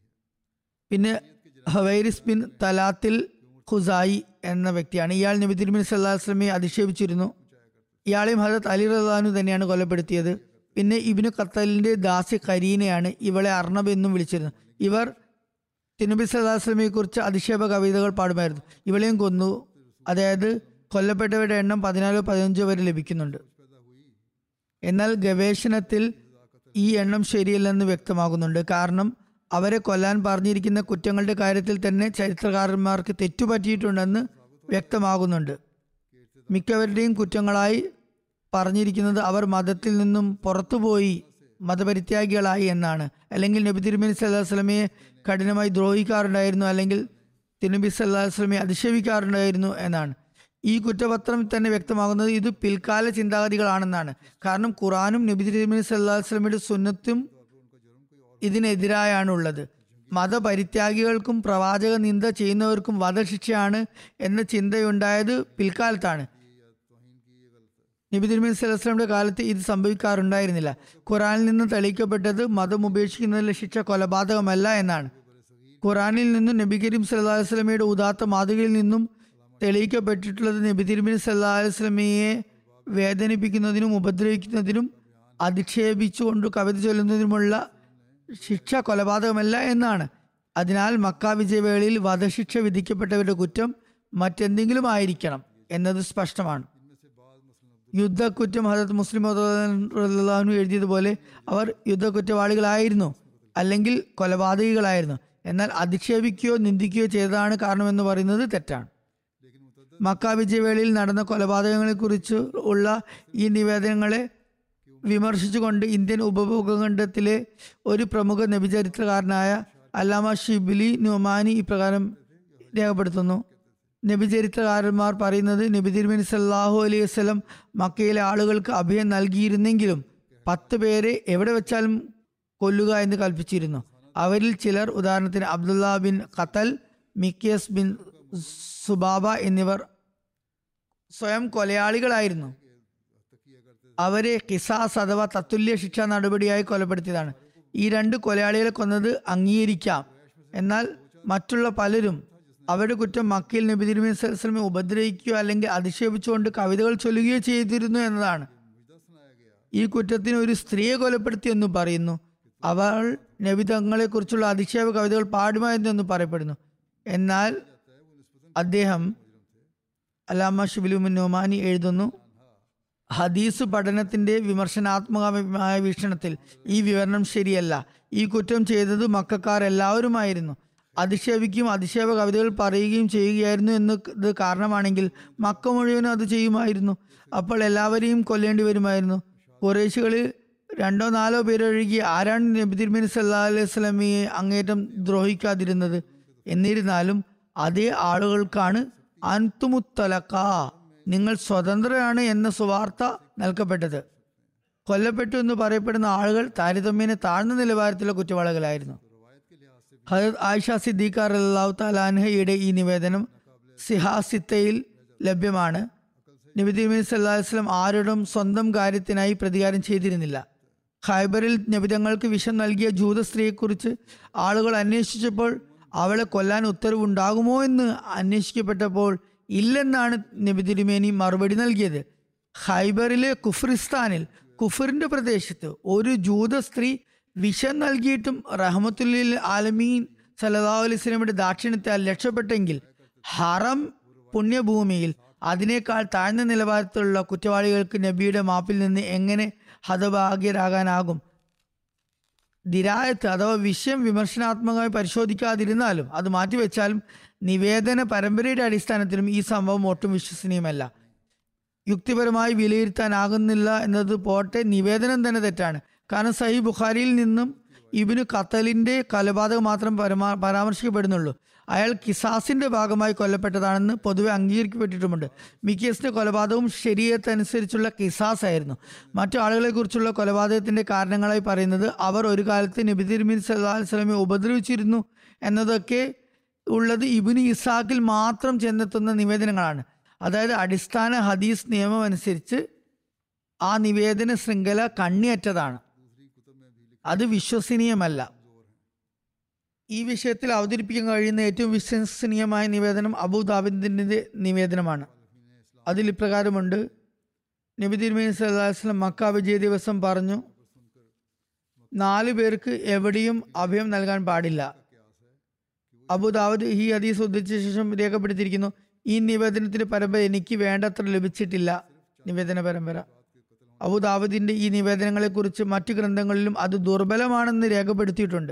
പിന്നെ ഹവൈരിസ് ബിൻ തലാത്തിൽ ഖുസായി എന്ന വ്യക്തിയാണ് ഇയാൾ നബി തിരുമേനി സല്ലാ വസ്ലമയെ അധിക്ഷേപിച്ചിരുന്നു ഇയാളെയും ഹജരത് അലി റഹ്ലാനു തന്നെയാണ് കൊലപ്പെടുത്തിയത് പിന്നെ ഇബിനു ഖത്തലിന്റെ ദാസി കരീനയാണ് ഇവളെ അർണബ് എന്നും വിളിച്ചിരുന്നത് ഇവർ തിരുനബി സല്ലാ വസ്ലമയെ കുറിച്ച് അധിക്ഷേപ കവിതകൾ പാടുമായിരുന്നു ഇവളെയും കൊന്നു അതായത് കൊല്ലപ്പെട്ടവരുടെ എണ്ണം പതിനാലോ പതിനഞ്ചോ വരെ ലഭിക്കുന്നുണ്ട് എന്നാൽ ഗവേഷണത്തിൽ ഈ എണ്ണം ശരിയല്ലെന്ന് വ്യക്തമാകുന്നുണ്ട് കാരണം അവരെ കൊല്ലാൻ പറഞ്ഞിരിക്കുന്ന കുറ്റങ്ങളുടെ കാര്യത്തിൽ തന്നെ ചരിത്രകാരന്മാർക്ക് തെറ്റുപറ്റിയിട്ടുണ്ടെന്ന് വ്യക്തമാകുന്നുണ്ട് മിക്കവരുടെയും കുറ്റങ്ങളായി പറഞ്ഞിരിക്കുന്നത് അവർ മതത്തിൽ നിന്നും പുറത്തുപോയി മതപരിത്യാഗികളായി എന്നാണ് അല്ലെങ്കിൽ നബി തിരുമേനി സല്ലാഹു വസ്ലമയെ കഠിനമായി ദ്രോഹിക്കാറുണ്ടായിരുന്നു അല്ലെങ്കിൽ തിരുനബി സല്ലാഹു വസ്ലമയെ അധിക്ഷേപിക്കാറുണ്ടായിരുന്നു എന്നാണ് ഈ കുറ്റപത്രം തന്നെ വ്യക്തമാകുന്നത് ഇത് പിൽക്കാല ചിന്താഗതികളാണെന്നാണ് കാരണം ഖുറാനും നബി തിരുമേനി സല്ലാഹു വസ്ലമയുടെ സുന്നത്തും ഇതിനെതിരായാണ് ഉള്ളത് മതപരിത്യാഗികൾക്കും പ്രവാചക നിന്ദ ചെയ്യുന്നവർക്കും വധശിക്ഷയാണ് എന്ന ചിന്തയുണ്ടായത് പിൽക്കാലത്താണ് നബി തിരുമേനി സലഹ്സ്ലമിന്റെ കാലത്ത് ഇത് സംഭവിക്കാറുണ്ടായിരുന്നില്ല ഖുറാനിൽ നിന്ന് തെളിയിക്കപ്പെട്ടത് മതം ഉപേക്ഷിക്കുന്നതിലെ ശിക്ഷ കൊലപാതകമല്ല എന്നാണ് ഖുറാനിൽ നിന്നും നബി കരീം സല്ലാ വസ്ലമയുടെ ഉദാത്ത മാതൃകയിൽ നിന്നും തെളിയിക്കപ്പെട്ടിട്ടുള്ളത് നബി തിരുമേനി സല്ലാ വസ്ലമയെ വേദനിപ്പിക്കുന്നതിനും ഉപദ്രവിക്കുന്നതിനും അധിക്ഷേപിച്ചുകൊണ്ട് കവിത ചൊല്ലുന്നതിനുമുള്ള ശിക്ഷ കൊലപാതകമല്ല എന്നാണ് അതിനാൽ മക്ക വിജയവേളയിൽ വധശിക്ഷ വിധിക്കപ്പെട്ടവരുടെ കുറ്റം മറ്റെന്തെങ്കിലും ആയിരിക്കണം എന്നത് സ്പഷ്ടമാണ് യുദ്ധക്കുറ്റം ഹജത് മുസ്ലിം റഹ്ലാഹു എഴുതിയതുപോലെ അവർ യുദ്ധക്കുറ്റവാളികളായിരുന്നു അല്ലെങ്കിൽ കൊലപാതകികളായിരുന്നു എന്നാൽ അധിക്ഷേപിക്കുകയോ നിന്ദിക്കുകയോ ചെയ്തതാണ് കാരണമെന്ന് പറയുന്നത് തെറ്റാണ് മക്ക വിജയവേളയിൽ നടന്ന കൊലപാതകങ്ങളെക്കുറിച്ച് ഉള്ള ഈ നിവേദനങ്ങളെ വിമർശിച്ചുകൊണ്ട് ഇന്ത്യൻ ഉപഭൂഖണ്ഡത്തിലെ ഒരു പ്രമുഖ നബിചരിത്രകാരനായ അല്ലാമ ഷിബിലി നുമാനി ഇപ്രകാരം രേഖപ്പെടുത്തുന്നു നബിചരിത്രകാരന്മാർ പറയുന്നത് നബി തിരുമേനി സല്ലാഹു അലൈഹി വസ്ലം മക്കയിലെ ആളുകൾക്ക് അഭയം നൽകിയിരുന്നെങ്കിലും പത്ത് പേരെ എവിടെ വെച്ചാലും കൊല്ലുക എന്ന് കൽപ്പിച്ചിരുന്നു അവരിൽ ചിലർ ഉദാഹരണത്തിന് Abdullah bin Khatal Miqyas bin Subaba എന്നിവർ സ്വയം കൊലയാളികളായിരുന്നു അവരെ കിസാസ് അഥവാ തത്തുല്യ ശിക്ഷാ നടപടിയായി കൊലപ്പെടുത്തിയതാണ് ഈ രണ്ട് കൊലയാളികളെ കൊന്നത് അംഗീകരിക്കാം എന്നാൽ മറ്റുള്ള പലരും അവരുടെ കുറ്റം മക്കയിൽ നബി തിരുമേനി സ്വലമെ ഉപദ്രവിക്കുകയോ അല്ലെങ്കിൽ അധിക്ഷേപിച്ചുകൊണ്ട് കവിതകൾ ചൊല്ലുകയോ ചെയ്തിരുന്നു എന്നതാണ് ഈ കുറ്റത്തിന് ഒരു സ്ത്രീയെ കൊലപ്പെടുത്തിയെന്ന് പറയുന്നു അവൾ നബി തങ്ങളെ കുറിച്ചുള്ള അധിക്ഷേപ കവിതകൾ പാടുമായിരുന്നു എന്ന് പറയപ്പെടുന്നു എന്നാൽ അദ്ദേഹം അലാമ ഷിബിലുമിൻ നൊമാനി എഴുതുന്നു ഹദീസ് പഠനത്തിന്റെ വിമർശനാത്മകമായ വീക്ഷണത്തിൽ ഈ വിവരണം ശരിയല്ല ഈ കുറ്റം ചെയ്തത് മക്കാർ എല്ലാവരുമായിരുന്നു അധിക്ഷേപിക്കുകയും അധിക്ഷേപ കവിതകൾ പറയുകയും ചെയ്യുകയായിരുന്നു എന്ന് ഇത് കാരണമാണെങ്കിൽ മക്ക മുഴുവനും അത് ചെയ്യുമായിരുന്നു അപ്പോൾ എല്ലാവരെയും കൊല്ലേണ്ടി വരുമായിരുന്നു കുറേശുകളിൽ രണ്ടോ നാലോ പേരൊഴുകി ആരാണ് നബി തിരുമേനി സല്ലാ അലൈഹി സ്വലമിയെ അങ്ങേറ്റം ദ്രോഹിക്കാതിരുന്നത് എന്നിരുന്നാലും അതേ ആളുകൾക്കാണ് അൻതുമുത്തലക്ക നിങ്ങൾ സ്വതന്ത്രരാണ് എന്ന സുവാർത്ത നൽകപ്പെട്ടത് കൊല്ലപ്പെട്ടു എന്ന് പറയപ്പെടുന്ന ആളുകൾ താരതമ്യേന താഴ്ന്ന നിലവാരത്തിലുള്ള കുറ്റവാളികളായിരുന്നു ഹജത് ആയിഷ സിദ്ദീഖ റല്ലാഹു താലാൻഹയുടെ ഈ നിവേദനം സിഹാസിത്തയിൽ ലഭ്യമാണ് നബി തിരുമേനി സല്ലല്ലാഹു അലൈഹി വസല്ലം ആരോടും സ്വന്തം കാര്യത്തിനായി പ്രതികാരം ചെയ്തിരുന്നില്ല ഖൈബറിൽ നബിതങ്ങൾക്ക് വിഷം നൽകിയ ജൂത സ്ത്രീയെക്കുറിച്ച് ആളുകൾ അന്വേഷിച്ചപ്പോൾ അവളെ കൊല്ലാൻ ഉത്തരവുണ്ടാകുമോ എന്ന് അന്വേഷിക്കപ്പെട്ടപ്പോൾ ഇല്ലെന്നാണ് നബി തിരുമേനി മറുപടി നൽകിയത് ഖൈബറിലെ കുഫ്രിസ്ഥാനിൽ കുഫറിന്റെ പ്രദേശത്ത് ഒരു ജൂത സ്ത്രീ വിഷം നൽകിയിട്ടും റഹമത്തുല്ലിൽ ആലമീൻ സല്ലല്ലാഹു അലൈഹി സ്വലമിയുടെ ദാക്ഷിണ്യത്താൽ രക്ഷപ്പെട്ടെങ്കിൽ ഹറം പുണ്യഭൂമിയിൽ അതിനേക്കാൾ താഴ്ന്ന നിലവാരത്തിലുള്ള കുറ്റവാളികൾക്ക് നബിയുടെ മാപ്പിൽ നിന്ന് എങ്ങനെ ഹതഭാഗ്യരാകാനാകും ദിരായത്ത് അഥവാ വിഷയം വിമർശനാത്മകമായി പരിശോധിക്കാതിരുന്നാലും അത് മാറ്റിവെച്ചാലും നിവേദന പരമ്പരയുടെ അടിസ്ഥാനത്തിലും ഈ സംഭവം ഒട്ടും വിശ്വസനീയമല്ല യുക്തിപരമായി വിലയിരുത്താനാകുന്നില്ല എന്നത് പോട്ടെ നിവേദനം തന്നെ തെറ്റാണ് കാരണം സഹി ബുഖാരിയിൽ നിന്നും ഇബിന് ഖത്തലിന്റെ കൊലപാതകം മാത്രം പരമാ പരാമർശിക്കപ്പെടുന്നുള്ളൂ അയാൾ കിസാസിന്റെ ഭാഗമായി കൊല്ലപ്പെട്ടതാണെന്ന് പൊതുവെ അംഗീകരിക്കപ്പെട്ടിട്ടുമുണ്ട് മിക്കേസിന്റെ കൊലപാതകവും ശരീരത്തനുസരിച്ചുള്ള കിസാസ് ആയിരുന്നു മറ്റു ആളുകളെ കുറിച്ചുള്ള കൊലപാതകത്തിന്റെ കാരണങ്ങളായി പറയുന്നത് അവർ ഒരു കാലത്ത് നബി തിരുമീൻ സല്ലാ വസ്ലമെ ഉപദ്രവിച്ചിരുന്നു എന്നതൊക്കെ ഉള്ളത് ഇബിന് ഇസാഖിൽ മാത്രം ചെന്നെത്തുന്ന നിവേദനങ്ങളാണ് അതായത് അടിസ്ഥാന ഹദീസ് നിയമം അനുസരിച്ച് ആ നിവേദന ശൃംഖല കണ്ണിയറ്റതാണ് അത് വിശ്വസനീയമല്ല ഈ വിഷയത്തിൽ അവതരിപ്പിക്കാൻ കഴിയുന്ന ഏറ്റവും വിശ്വസനീയമായ നിവേദനം അബുദാബിദിന്റെ നിവേദനമാണ് അതിൽ ഇപ്രകാരമുണ്ട് നബി തിരുമേനി സല്ലാസ്ലം മക്ക വിജയ ദിവസം പറഞ്ഞു നാല് പേർക്ക് എവിടെയും അഭയം നൽകാൻ പാടില്ല അബുദാബിദ് ഈ ഹദീസ് ഉദ്ധരിച്ച ശേഷം രേഖപ്പെടുത്തിയിരിക്കുന്നു ഈ നിവേദനത്തിന്റെ പരമ്പര എനിക്ക് വേണ്ടത്ര ലഭിച്ചിട്ടില്ല നിവേദന പരമ്പര അബുദാബിദിന്റെ ഈ നിവേദനങ്ങളെക്കുറിച്ച് മറ്റു ഗ്രന്ഥങ്ങളിലും അത് ദുർബലമാണെന്ന് രേഖപ്പെടുത്തിയിട്ടുണ്ട്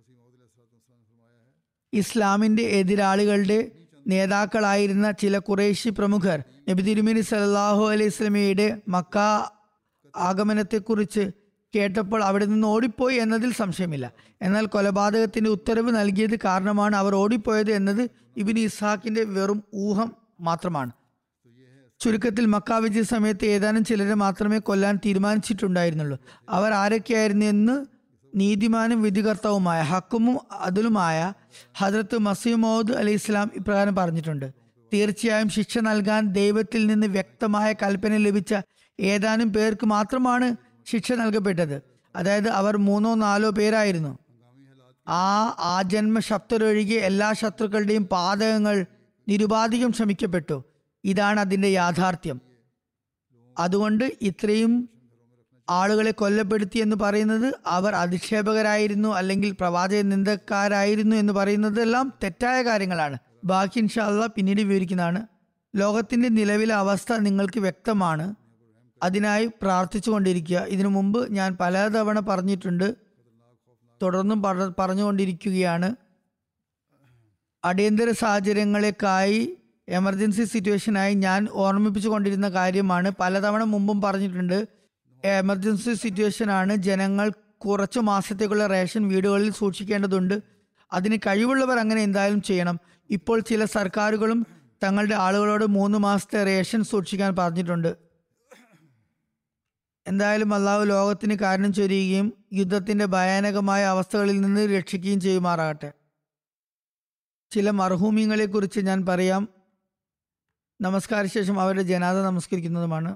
ഇസ്ലാമിന്റെ എതിരാളികളുടെ നേതാക്കളായിരുന്ന ചില കുറേശി പ്രമുഖർ നബി തിരുമേനി സല്ലാഹു അലൈഹി സ്വലമയുടെ മക്ക ആഗമനത്തെക്കുറിച്ച് കേട്ടപ്പോൾ അവിടെ നിന്ന് ഓടിപ്പോയി എന്നതിൽ സംശയമില്ല എന്നാൽ കൊലപാതകത്തിന്റെ ഉത്തരവ് നൽകിയത് കാരണമാണ് അവർ ഓടിപ്പോയത് എന്നത് ഇബിൻ ഇസ്ഹാക്കിന്റെ വെറും ഊഹം മാത്രമാണ് ചുരുക്കത്തിൽ മക്ക വിജയ സമയത്ത് ഏതാനും ചിലരെ മാത്രമേ കൊല്ലാൻ തീരുമാനിച്ചിട്ടുണ്ടായിരുന്നുള്ളൂ അവർ ആരൊക്കെയായിരുന്നു എന്ന് നീതിമാനും വിധികർത്താവുമായ ഹക്കുമും അതിലുമായ ഹജറത്ത് മസീമോദ് അലി ഇസ്ലാം ഇപ്രകാരം പറഞ്ഞിട്ടുണ്ട് തീർച്ചയായും ശിക്ഷ നൽകാൻ ദൈവത്തിൽ നിന്ന് വ്യക്തമായ കൽപ്പന ലഭിച്ച ഏതാനും പേർക്ക് മാത്രമാണ് ശിക്ഷ നൽകപ്പെട്ടത് അതായത് അവർ മൂന്നോ നാലോ പേരായിരുന്നു ആ ആജന്മ ശബ്ദരൊഴികെ എല്ലാ ശത്രുക്കളുടെയും പാതകങ്ങൾ നിരുപാധികം ശ്രമിക്കപ്പെട്ടു ഇതാണ് അതിൻ്റെ യാഥാർത്ഥ്യം അതുകൊണ്ട് ഇത്രയും ആളുകളെ കൊല്ലപ്പെടുത്തി എന്ന് പറയുന്നത് അവർ അധിക്ഷേപകരായിരുന്നു അല്ലെങ്കിൽ പ്രവാചക നിന്ദക്കാരായിരുന്നു എന്ന് പറയുന്നത് എല്ലാം തെറ്റായ കാര്യങ്ങളാണ് ബാക്കി ഇൻഷാല്ല പിന്നീട് വിവരിക്കുന്നതാണ് ലോകത്തിന്റെ നിലവിലെ അവസ്ഥ നിങ്ങൾക്ക് വ്യക്തമാണ് അതിനായി പ്രാർത്ഥിച്ചു കൊണ്ടിരിക്കുക ഇതിനു മുമ്പ് ഞാൻ പലതവണ പറഞ്ഞിട്ടുണ്ട് തുടർന്നും പറ- പറഞ്ഞുകൊണ്ടിരിക്കുകയാണ് അടിയന്തര സാഹചര്യങ്ങളെക്കായി എമർജൻസി സിറ്റുവേഷനായി ഞാൻ ഓർമ്മിപ്പിച്ചു കൊണ്ടിരുന്ന കാര്യമാണ് പലതവണ മുമ്പും പറഞ്ഞിട്ടുണ്ട് എമർജൻസി സിറ്റുവേഷനാണ് ജനങ്ങൾ കുറച്ചു മാസത്തേക്കുള്ള റേഷൻ വീടുകളിൽ സൂക്ഷിക്കേണ്ടതുണ്ട് അതിന് കഴിവുള്ളവർ അങ്ങനെ എന്തായാലും ചെയ്യണം ഇപ്പോൾ ചില സർക്കാരുകളും തങ്ങളുടെ ആളുകളോട് മൂന്ന് മാസത്തെ റേഷൻ സൂക്ഷിക്കാൻ പറഞ്ഞിട്ടുണ്ട് എന്തായാലും അള്ളാഹു ലോകത്തിന് കാരണം ചൊരിയുകയും യുദ്ധത്തിന്റെ ഭയാനകമായ അവസ്ഥകളിൽ നിന്ന് രക്ഷിക്കുകയും ചെയ്യുമാറാകട്ടെ ചില മർഹൂമിങ്ങളെ കുറിച്ച് ഞാൻ പറയാം നമസ്കാര ശേഷം അവരുടെ ജനാദ നമസ്കരിക്കുന്നതുമാണ്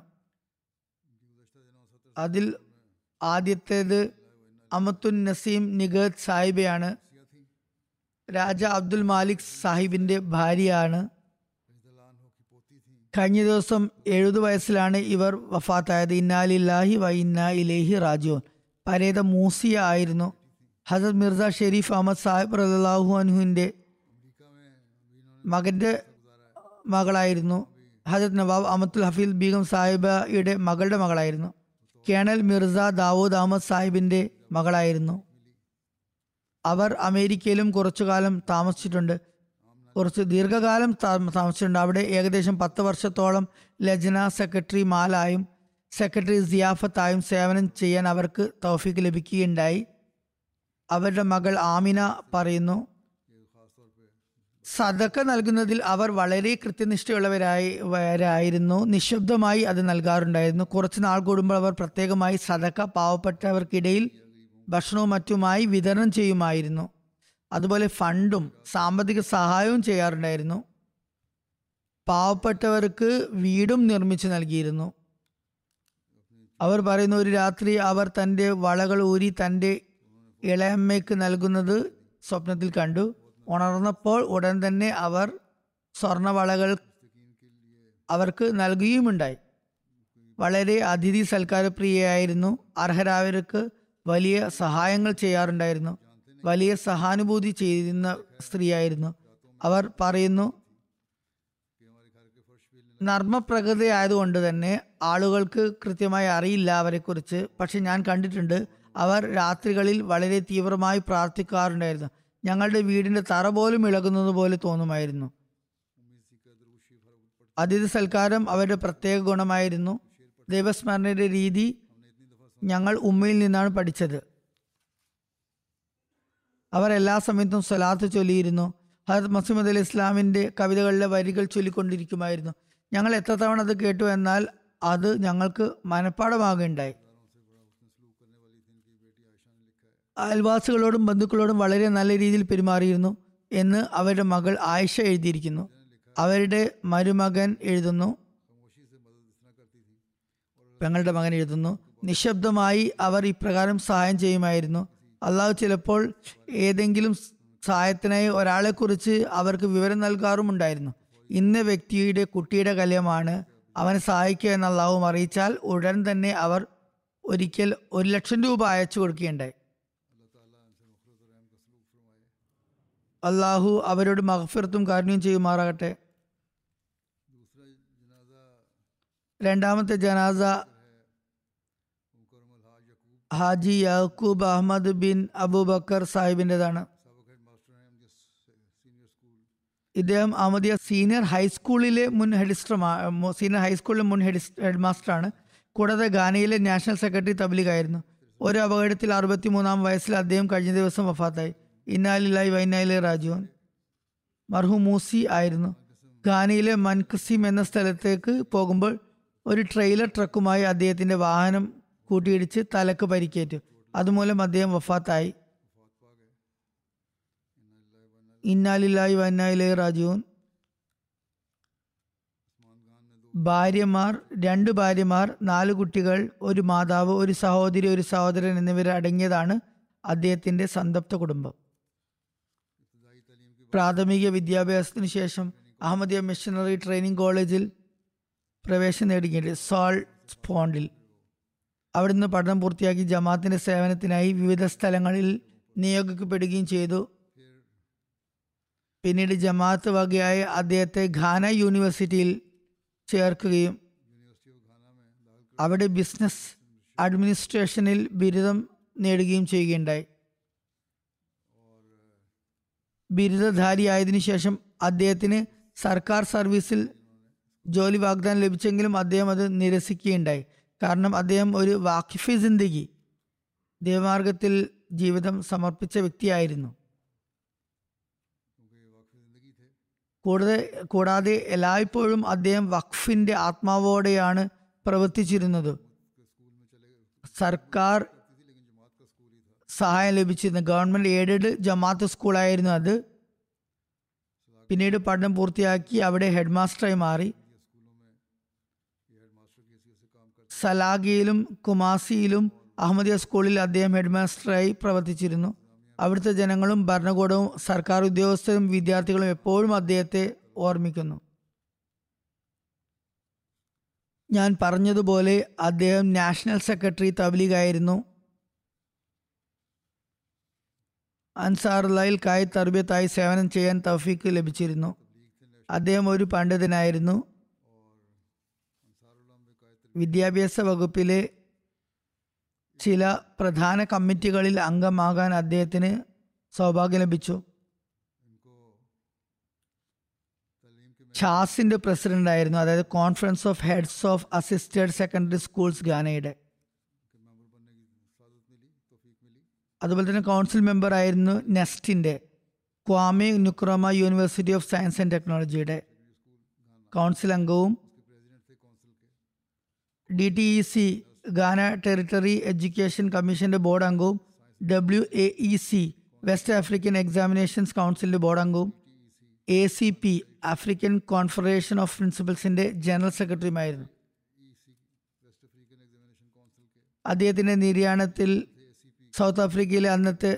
അതിൽ ആദ്യത്തേത് അമത്തുൻ നസീം നിഗത് സാഹിബയാണ് രാജ അബ്ദുൽ മാലിക് സാഹിബിന്റെ ഭാര്യയാണ് കഴിഞ്ഞ ദിവസം എഴുപത് വയസ്സിലാണ് ഇവർ വഫാത്തായത് ഇന്നാലില്ലാഹി വ ഇന്നാ ഇലേഹി റാജുൻ പരേത മൂസിയ ആയിരുന്നു ഹസരത് മിർസ ഷെരീഫ് അഹമ്മദ് സാഹിബ് റലാഹു അൻഹുവിൻ്റെ മകന്റെ മകളായിരുന്നു ഹജരത് നവാബ് അമത്തുൽ ഹഫീൽ ബീഗം സാഹിബയുടെ മകളുടെ മകളായിരുന്നു കേണൽ മിർസ ദാവൂദ് അഹമ്മദ് സാഹിബിന്റെ മകളായിരുന്നു അവർ അമേരിക്കയിലും കുറച്ചു കാലം താമസിച്ചിട്ടുണ്ട് കുറച്ച് ദീർഘകാലം താ- താമസിച്ചിട്ടുണ്ട് അവിടെ ഏകദേശം പത്ത് വർഷത്തോളം ലജ്ന സെക്രട്ടറി മാലായും സെക്രട്ടറി സിയാഫത്തായും സേവനം ചെയ്യാൻ അവർക്ക് തൗഫീക്ക് ലഭിക്കുകയുണ്ടായി അവരുടെ മകൾ ആമിന പറയുന്നു സദക്ക നൽകുന്നതിൽ അവർ വളരെ കൃത്യനിഷ്ഠയുള്ളവരായി വരായിരുന്നു നിശബ്ദമായി അത് നൽകാറുണ്ടായിരുന്നു കുറച്ച് നാൾ കൂടുമ്പോൾ അവർ പ്രത്യേകമായി സദക്ക പാവപ്പെട്ടവർക്കിടയിൽ ഭക്ഷണവും മറ്റുമായി വിതരണം ചെയ്യുമായിരുന്നു അതുപോലെ ഫണ്ടും സാമ്പത്തിക സഹായവും ചെയ്യാറുണ്ടായിരുന്നു പാവപ്പെട്ടവർക്ക് വീടും നിർമ്മിച്ചു നൽകിയിരുന്നു അവർ പറയുന്ന ഒരു രാത്രി അവർ തൻ്റെ വളകൾ ഊരി തൻ്റെ ഇളയമ്മയ്ക്ക് നൽകുന്നത് സ്വപ്നത്തിൽ കണ്ടു ഉണർന്നപ്പോൾ ഉടൻ തന്നെ അവർ സ്വർണവളകൾ അവർക്ക് നൽകുകയുമുണ്ടായി വളരെ അതിഥി സൽക്കാരപ്രിയയായിരുന്നു അർഹരായവർക്ക് വലിയ സഹായങ്ങൾ ചെയ്യാറുണ്ടായിരുന്നു വലിയ സഹാനുഭൂതി ചെയ്യുന്ന സ്ത്രീയായിരുന്നു അവർ പറയുന്നു നർമ്മപ്രകൃതി ആയതുകൊണ്ട് തന്നെ ആളുകൾക്ക് കൃത്യമായി അറിയില്ല അവരെക്കുറിച്ച് പക്ഷെ ഞാൻ കണ്ടിട്ടുണ്ട് അവർ രാത്രികളിൽ വളരെ തീവ്രമായി പ്രാർത്ഥിക്കാറുണ്ടായിരുന്നു ഞങ്ങളുടെ വീടിന്റെ തറ പോലും ഇളകുന്നത് പോലെ തോന്നുമായിരുന്നു അതിഥി സൽക്കാരം അവരുടെ പ്രത്യേക ഗുണമായിരുന്നു ദൈവസ്മരണയുടെ രീതി ഞങ്ങൾ ഉമ്മയിൽ നിന്നാണ് പഠിച്ചത് അവർ എല്ലാ സമയത്തും സ്വലാത്ത് ചൊല്ലിയിരുന്നു ഹജത് മസീമദ് അലി ഇസ്ലാമിന്റെ കവിതകളിലെ വരികൾ ചൊല്ലിക്കൊണ്ടിരിക്കുമായിരുന്നു ഞങ്ങൾ എത്ര തവണ അത് കേട്ടു എന്നാൽ അത് ഞങ്ങൾക്ക് മനഃപ്പാടമാകുകയുണ്ടായി അയൽവാസികളോടും ബന്ധുക്കളോടും വളരെ നല്ല രീതിയിൽ പെരുമാറിയിരുന്നു എന്ന് അവരുടെ മകൾ ആയിഷ എഴുതിയിരിക്കുന്നു അവരുടെ മരുമകൻ എഴുതുന്നു പെങ്ങളുടെ മകൻ എഴുതുന്നു നിശബ്ദമായി അവർ ഇപ്രകാരം സഹായം ചെയ്യുമായിരുന്നു അള്ളാഹു ചിലപ്പോൾ ഏതെങ്കിലും സഹായത്തിനായി ഒരാളെക്കുറിച്ച് അവർക്ക് വിവരം നൽകാറുമുണ്ടായിരുന്നു ഇന്ന വ്യക്തിയുടെ കുട്ടിയുടെ കല്യമാണ് അവനെ സഹായിക്കുക എന്ന് അള്ളാഹും അറിയിച്ചാൽ ഉടൻ തന്നെ അവർ ഒരിക്കൽ ഒരു ലക്ഷം രൂപ അയച്ചു കൊടുക്കുകയുണ്ടായി അള്ളാഹു അവരോട് മഹഫിറത്തും കാരുണ്യം ചെയ്യുമാറാകട്ടെ രണ്ടാമത്തെ ജനാസ Haji Yaqub Ahmad bin Abubakar സാഹിബിൻ്റെതാണ് ഇദ്ദേഹം അഹമ്മദിയ സീനിയർ ഹൈസ്കൂളിലെ മുൻ ഹെഡിസ്റ്റർ സീനിയർ ഹൈസ്കൂളിലെ മുൻ ഹെഡ് ഹെഡ് മാസ്റ്ററാണ് കൂടാതെ ഗാനയിലെ നാഷണൽ സെക്രട്ടറി തബ്ലിഗായിരുന്നു ഒരു അപകടത്തിൽ അറുപത്തിമൂന്നാം വയസ്സിൽ അദ്ദേഹം കഴിഞ്ഞ ദിവസം വഫാത്തായി ഇന്നാലിലായി വൈനാലിലെ രാജുവൻ മർഹൂം മൂസി ആയിരുന്നു ഗാനയിലെ മൻകസീം എന്ന സ്ഥലത്തേക്ക് പോകുമ്പോൾ ഒരു ട്രെയിലർ ട്രക്കുമായി അദ്ദേഹത്തിന്റെ വാഹനം കൂട്ടിയിടിച്ച് തലക്ക് പരിക്കേറ്റു അതുമൂലം അദ്ദേഹം വഫാത്തായി ഇന്നാലില്ലായി വന്നായിലെ രാജുവൻ ഭാര്യമാർ രണ്ട് ഭാര്യമാർ നാല് കുട്ടികൾ ഒരു മാതാവ് ഒരു സഹോദരി ഒരു സഹോദരൻ എന്നിവർ അടങ്ങിയതാണ് അദ്ദേഹത്തിന്റെ സന്തപ്ത കുടുംബം പ്രാഥമിക വിദ്യാഭ്യാസത്തിന് ശേഷം അഹമ്മദിയ മിഷണറി ട്രെയിനിങ് കോളേജിൽ പ്രവേശനം നേടുകയുണ്ട് സോൾ സ്പോണ്ടിൽ അവിടുന്ന് പഠനം പൂർത്തിയാക്കി ജമാഅത്തിന്റെ സേവനത്തിനായി വിവിധ സ്ഥലങ്ങളിൽ നിയോഗിക്കപ്പെടുകയും ചെയ്തു പിന്നീട് ജമാഅത്ത് വകയായി അദ്ദേഹത്തെ ഘാന യൂണിവേഴ്സിറ്റിയിൽ ചേർക്കുകയും അവിടെ ബിസിനസ് അഡ്മിനിസ്ട്രേഷനിൽ ബിരുദം നേടുകയും ചെയ്യുകയുണ്ടായി ബിരുദധാരിയായതിനു ശേഷം അദ്ദേഹത്തിന് സർക്കാർ സർവീസിൽ ജോലി വാഗ്ദാനം ലഭിച്ചെങ്കിലും അദ്ദേഹം അത് നിരസിക്കുകയുണ്ടായി കാരണം അദ്ദേഹം ഒരു വാക്കിഫി ജിന്ദഗി ദേവമാർഗത്തിൽ ജീവിതം സമർപ്പിച്ച വ്യക്തിയായിരുന്നു കൂടുതൽ കൂടാതെ എല്ലായ്പ്പോഴും അദ്ദേഹം വഖഫിന്റെ ആത്മാവോടെയാണ് പ്രവർത്തിച്ചിരുന്നത് സർക്കാർ സഹായം ലഭിച്ചിരുന്നു ഗവൺമെന്റ് എയ്ഡഡ് ജമാഅത്ത് സ്കൂളായിരുന്നു അത് പിന്നീട് പഠനം പൂർത്തിയാക്കി അവിടെ ഹെഡ് മാസ്റ്ററായി മാറി സലാഗിയിലും കുമാസിയിലും അഹമ്മദിയ സ്കൂളിൽ അദ്ദേഹം ഹെഡ് മാസ്റ്ററായി പ്രവർത്തിച്ചിരുന്നു അവിടുത്തെ ജനങ്ങളും ഭരണകൂടവും സർക്കാർ ഉദ്യോഗസ്ഥരും വിദ്യാർത്ഥികളും എപ്പോഴും അദ്ദേഹത്തെ ഓർമ്മിക്കുന്നു ഞാൻ പറഞ്ഞതുപോലെ അദ്ദേഹം നാഷണൽ സെക്രട്ടറി തബ്ലീഗായിരുന്നു അൻസാറുള്ളയിൽ കായ് തർബിയത്തായി സേവനം ചെയ്യാൻ തൗഫീക്ക് ലഭിച്ചിരുന്നു അദ്ദേഹം ഒരു പണ്ഡിതനായിരുന്നു വിദ്യാഭ്യാസ വകുപ്പിലെ ചില പ്രധാന കമ്മിറ്റികളിൽ അംഗമാകാൻ അദ്ദേഹത്തിന് സൗഭാഗ്യം ലഭിച്ചു ഛാസിന്റെ പ്രസിഡന്റ് ആയിരുന്നു അതായത് conference of heads of assisted secondary schools ഗാനയുടെ അതുപോലെ തന്നെ കൗൺസിൽ മെമ്പർ ആയിരുന്നു നെസ്റ്റിന്റെ Kwame Nkrumah University of Science and ടെക്നോളജിയുടെ കൗൺസിൽ അംഗവും D T E C Ghana territory education കമ്മീഷന്റെ ബോർഡ് അംഗവും W A E C West African examinations കൗൺസിലിന്റെ ബോർഡ് അംഗവും A C P African confederation of പ്രിൻസിപ്പൽസിന്റെ general സെക്രട്ടറിയുമായിരുന്നു അദ്ദേഹത്തിന്റെ നിര്യാണത്തിൽ സൗത്ത് ആഫ്രിക്കയിലെ അന്നത്തെ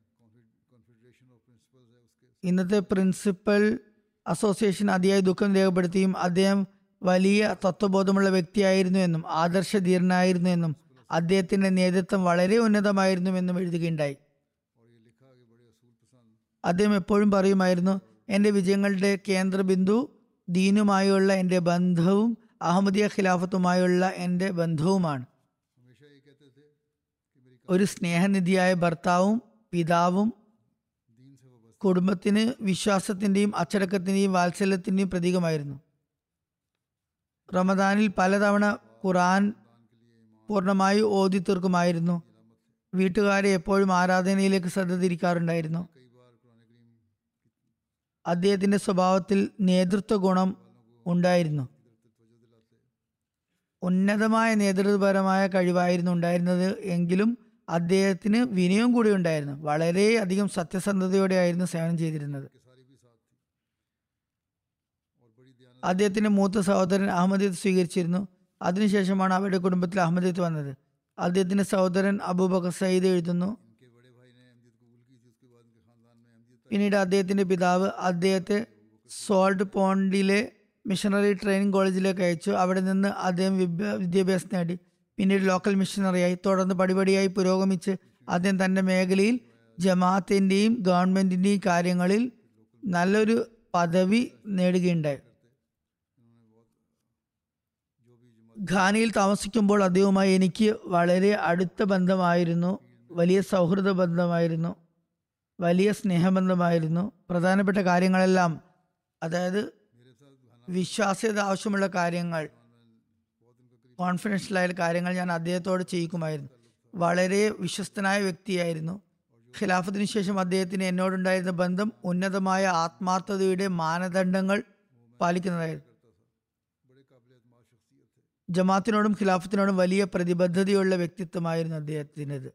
ഇന്നത്തെ പ്രിൻസിപ്പൽ അസോസിയേഷൻ അതിയായി ദുഃഖം രേഖപ്പെടുത്തിയും അദ്ദേഹം വലിയ തത്വബോധമുള്ള വ്യക്തിയായിരുന്നു എന്നും ആദർശധീരനായിരുന്നു എന്നും അദ്ദേഹത്തിന്റെ നേതൃത്വം വളരെ ഉന്നതമായിരുന്നു എന്നും എഴുതുകയുണ്ടായി അദ്ദേഹം എപ്പോഴും പറയുമായിരുന്നു എൻ്റെ വിജയങ്ങളുടെ കേന്ദ്രബിന്ദു ദീനുമായുള്ള എൻ്റെ ബന്ധവും അഹമ്മദിയ ഖിലാഫത്തുമായുള്ള എൻ്റെ ബന്ധവുമാണ് ഒരു സ്നേഹനിധിയായ ഭർത്താവും പിതാവും കുടുംബത്തിന് വിശ്വാസത്തിന്റെയും അച്ചടക്കത്തിന്റെയും വാത്സല്യത്തിന്റെയും പ്രതീകമായിരുന്നു റമദാനിൽ പലതവണ ഖുറാൻ പൂർണ്ണമായി ഓതി തീർക്കുമായിരുന്നു വീട്ടുകാരെ എപ്പോഴും ആരാധനയിലേക്ക് ശ്രദ്ധ തിരിക്കാറുണ്ടായിരുന്നു അദ്ദേഹത്തിന്റെ സ്വഭാവത്തിൽ നേതൃത്വ ഗുണം ഉണ്ടായിരുന്നു ഉന്നതമായ നേതൃത്വപരമായ കഴിവായിരുന്നു ഉണ്ടായിരുന്നത് എങ്കിലും അദ്ദേഹത്തിന് വിനയം കൂടി ഉണ്ടായിരുന്നു വളരെ അധികം സത്യസന്ധതയോടെയായിരുന്നു സേവനം ചെയ്തിരുന്നത് അദ്ദേഹത്തിന്റെ മൂത്ത സഹോദരൻ അഹമ്മദിയത്ത് സ്വീകരിച്ചിരുന്നു അതിനുശേഷമാണ് അവരുടെ കുടുംബത്തിൽ അഹമ്മദിയത്ത് വന്നത് അദ്ദേഹത്തിന്റെ സഹോദരൻ അബൂബക്കർ സയ്യിദ് എഴുതുന്നു പിന്നീട് അദ്ദേഹത്തിന്റെ പിതാവ് അദ്ദേഹത്തെ സോൾട്ട് പോണ്ടിലെ മിഷണറി ട്രെയിനിങ് കോളേജിലേക്ക് അയച്ചു അവിടെ നിന്ന് അദ്ദേഹം വിദ്യ- വിദ്യാഭ്യാസം നേടി പിന്നീട് ലോക്കൽ മിഷണറിയായി തുടർന്ന് പടിപടിയായി പുരോഗമിച്ച് അദ്ദേഹം തന്റെ മേഖലയിൽ ജമാഅത്തിന്റെയും ഗവൺമെന്റിന്റെയും കാര്യങ്ങളിൽ നല്ലൊരു പദവി നേടുകയുണ്ടായി ഘാനയിൽ താമസിക്കുമ്പോൾ അദ്ദേഹവുമായി എനിക്ക് വളരെ അടുത്ത ബന്ധമായിരുന്നു വലിയ സൗഹൃദ ബന്ധമായിരുന്നു വലിയ സ്നേഹബന്ധമായിരുന്നു പ്രധാനപ്പെട്ട കാര്യങ്ങളെല്ലാം അതായത് വിശ്വാസ്യത ആവശ്യമുള്ള കാര്യങ്ങൾ കോൺഫിഡൻഷ്യലായ കാര്യങ്ങൾ ഞാൻ അദ്ദേഹത്തോട് ചെയ്യിക്കുമായിരുന്നു വളരെ വിശ്വസ്തനായ വ്യക്തിയായിരുന്നു ഖിലാഫത്തിന് ശേഷം അദ്ദേഹത്തിന് എന്നോടുണ്ടായിരുന്ന ബന്ധം ഉന്നതമായ ആത്മാർത്ഥതയുടെ മാനദണ്ഡങ്ങൾ പാലിക്കുന്നതായിരുന്നു ജമാത്തിനോടും ഖിലാഫത്തിനോടും വലിയ പ്രതിബദ്ധതയുള്ള വ്യക്തിത്വമായിരുന്നു അദ്ദേഹത്തിൻ്റെത്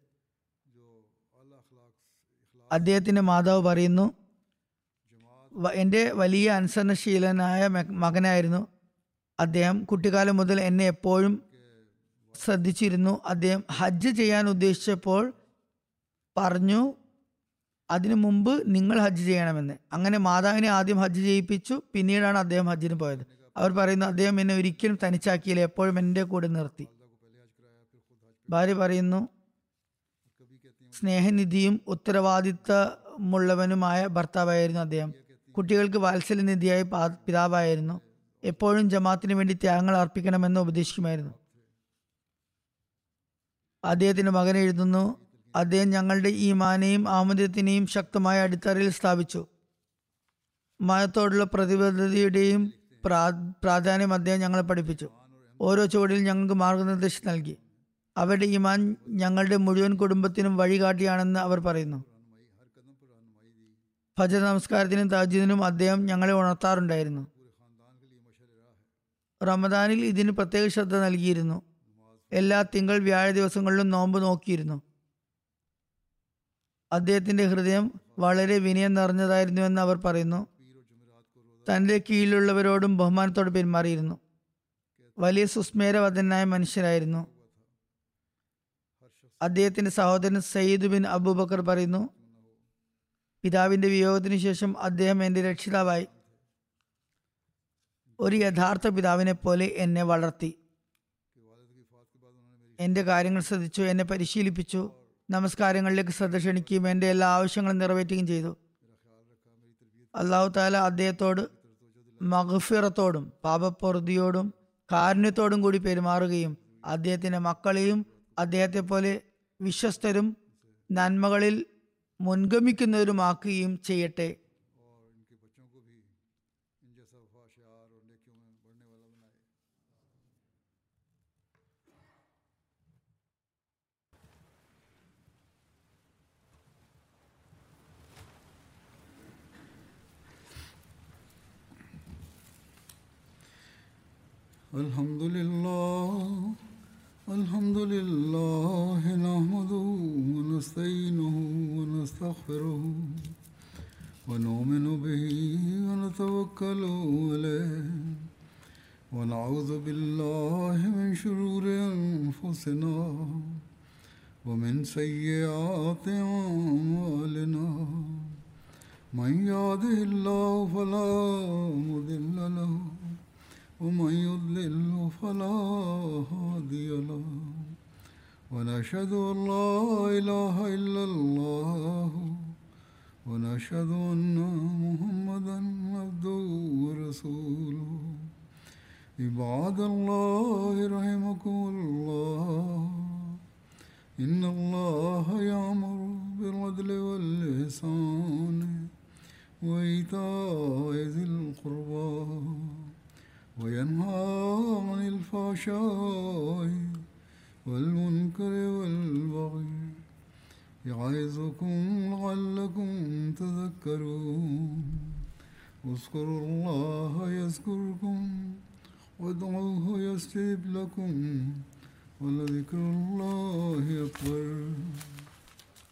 അദ്ദേഹത്തിന്റെ മാതാവ് പറയുന്നു "വ- എൻ്റെ വലിയ അനുസരണശീലനായ മ- മകനായിരുന്നു അദ്ദേഹം കുട്ടിക്കാലം മുതൽ എന്നെ എപ്പോഴും ശ്രദ്ധിച്ചിരുന്നു അദ്ദേഹം ഹജ്ജ് ചെയ്യാൻ ഉദ്ദേശിച്ചപ്പോൾ പറഞ്ഞു അതിനു മുമ്പ് നിങ്ങൾ ഹജ്ജ് ചെയ്യണമെന്ന് അങ്ങനെ മാതാവിനെ ആദ്യം ഹജ്ജ് ചെയ്യിപ്പിച്ചു പിന്നീടാണ് അദ്ദേഹം ഹജ്ജിന് പോയത് അവർ പറയുന്നു അദ്ദേഹം എന്നെ ഒരിക്കലും തനിച്ചാക്കിയില്ല എപ്പോഴും എൻ്റെ കൂടെ നിർത്തി ഭാര്യ പറയുന്നു സ്നേഹനിധിയും ഉത്തരവാദിത്തമുള്ളവനുമായ ഭർത്താവായിരുന്നു അദ്ദേഹം കുട്ടികൾക്ക് വാത്സല്യനിധിയായ പാ- പിതാവായിരുന്നു എപ്പോഴും ജമാത്തിന് വേണ്ടി ത്യാഗങ്ങൾ അർപ്പിക്കണമെന്ന് ഉപദേശിക്കുമായിരുന്നു അദ്ദേഹത്തിന്റെ മകൻ എഴുതുന്നു അദ്ദേഹം ഞങ്ങളുടെ ഈമാനെയും ആമദ്യത്തിനെയും ശക്തമായ അടിത്തറയിൽ സ്ഥാപിച്ചു മതത്തോടുള്ള പ്രതിബദ്ധതയുടെയും പ്രാ- പ്രാധാന്യം അദ്ദേഹം ഞങ്ങളെ പഠിപ്പിച്ചു ഓരോ ചുവടിൽ ഞങ്ങൾക്ക് മാർഗനിർദ്ദേശം നൽകി അവരുടെ ഈമാൻ ഞങ്ങളുടെ മുഴുവൻ കുടുംബത്തിനും വഴികാട്ടിയാണെന്ന് അവർ പറയുന്നു ഭജന നമസ്കാരത്തിനും താജീദിനും അദ്ദേഹം ഞങ്ങളെ ഉണർത്താറുണ്ടായിരുന്നു റമദാനിൽ ഇതിന് പ്രത്യേക ശ്രദ്ധ നൽകിയിരുന്നു എല്ലാ തിങ്കൾ വ്യാഴ ദിവസങ്ങളിലും നോമ്പ് നോക്കിയിരുന്നു അദ്ദേഹത്തിന്റെ ഹൃദയം വളരെ വിനയം നിറഞ്ഞതായിരുന്നു എന്ന് അവർ പറയുന്നു തന്റെ കീഴിലുള്ളവരോടും ബഹുമാനത്തോടെ പെരുമാറിയിരുന്നു വലിയ സുസ്മേരവദനായ മനുഷ്യരായിരുന്നു അദ്ദേഹത്തിന്റെ സഹോദരൻ സയ്യിദ് ബിൻ അബൂബക്കർ പറയുന്നു പിതാവിന്റെ വിയോഗത്തിന് ശേഷം അദ്ദേഹം എൻ്റെ രക്ഷിതാവായി ഒരു യഥാർത്ഥ പിതാവിനെ പോലെ എന്നെ വളർത്തി എൻ്റെ കാര്യങ്ങൾ ശ്രദ്ധിച്ചു എന്നെ പരിശീലിപ്പിച്ചു നമസ്കാരങ്ങളിലേക്ക് ശ്രദ്ധ ക്ഷണിക്കുകയും എൻ്റെ എല്ലാ ആവശ്യങ്ങളും നിറവേറ്റുകയും ചെയ്തു അള്ളാഹു താല അദ്ദേഹത്തോട് മഹഫിറത്തോടും പാപപ്പൊറുതിയോടും കാരുണ്യത്തോടും കൂടി പെരുമാറുകയും അദ്ദേഹത്തിൻ്റെ മക്കളെയും അദ്ദേഹത്തെ പോലെ വിശ്വസ്തരും നന്മകളിൽ മുൻഗമിക്കുന്നവരുമാക്കുകയും ചെയ്യട്ടെ الحمد لله الحمد لله نحمده ونستعينه ونستغفره ونؤمن به ونتوكل عليه ونعوذ بالله من شرور أنفسنا ومن سيئات أعمالنا من يهده الله فلا مضل له ومن يضلل فلا هادي له ونشهد أن لا إله إلا الله ونشهد أن محمدا عبده ورسوله عباد الله رحمكم الله إن الله يأمر بالعدل والإحسان وإيتاء ذي القربى وينهى عن الفحشاء والمنكر والبغي يعظكم لعلكم تذكرون اذكروا الله يذكركم وادعوه يستجب لكم ولذكر الله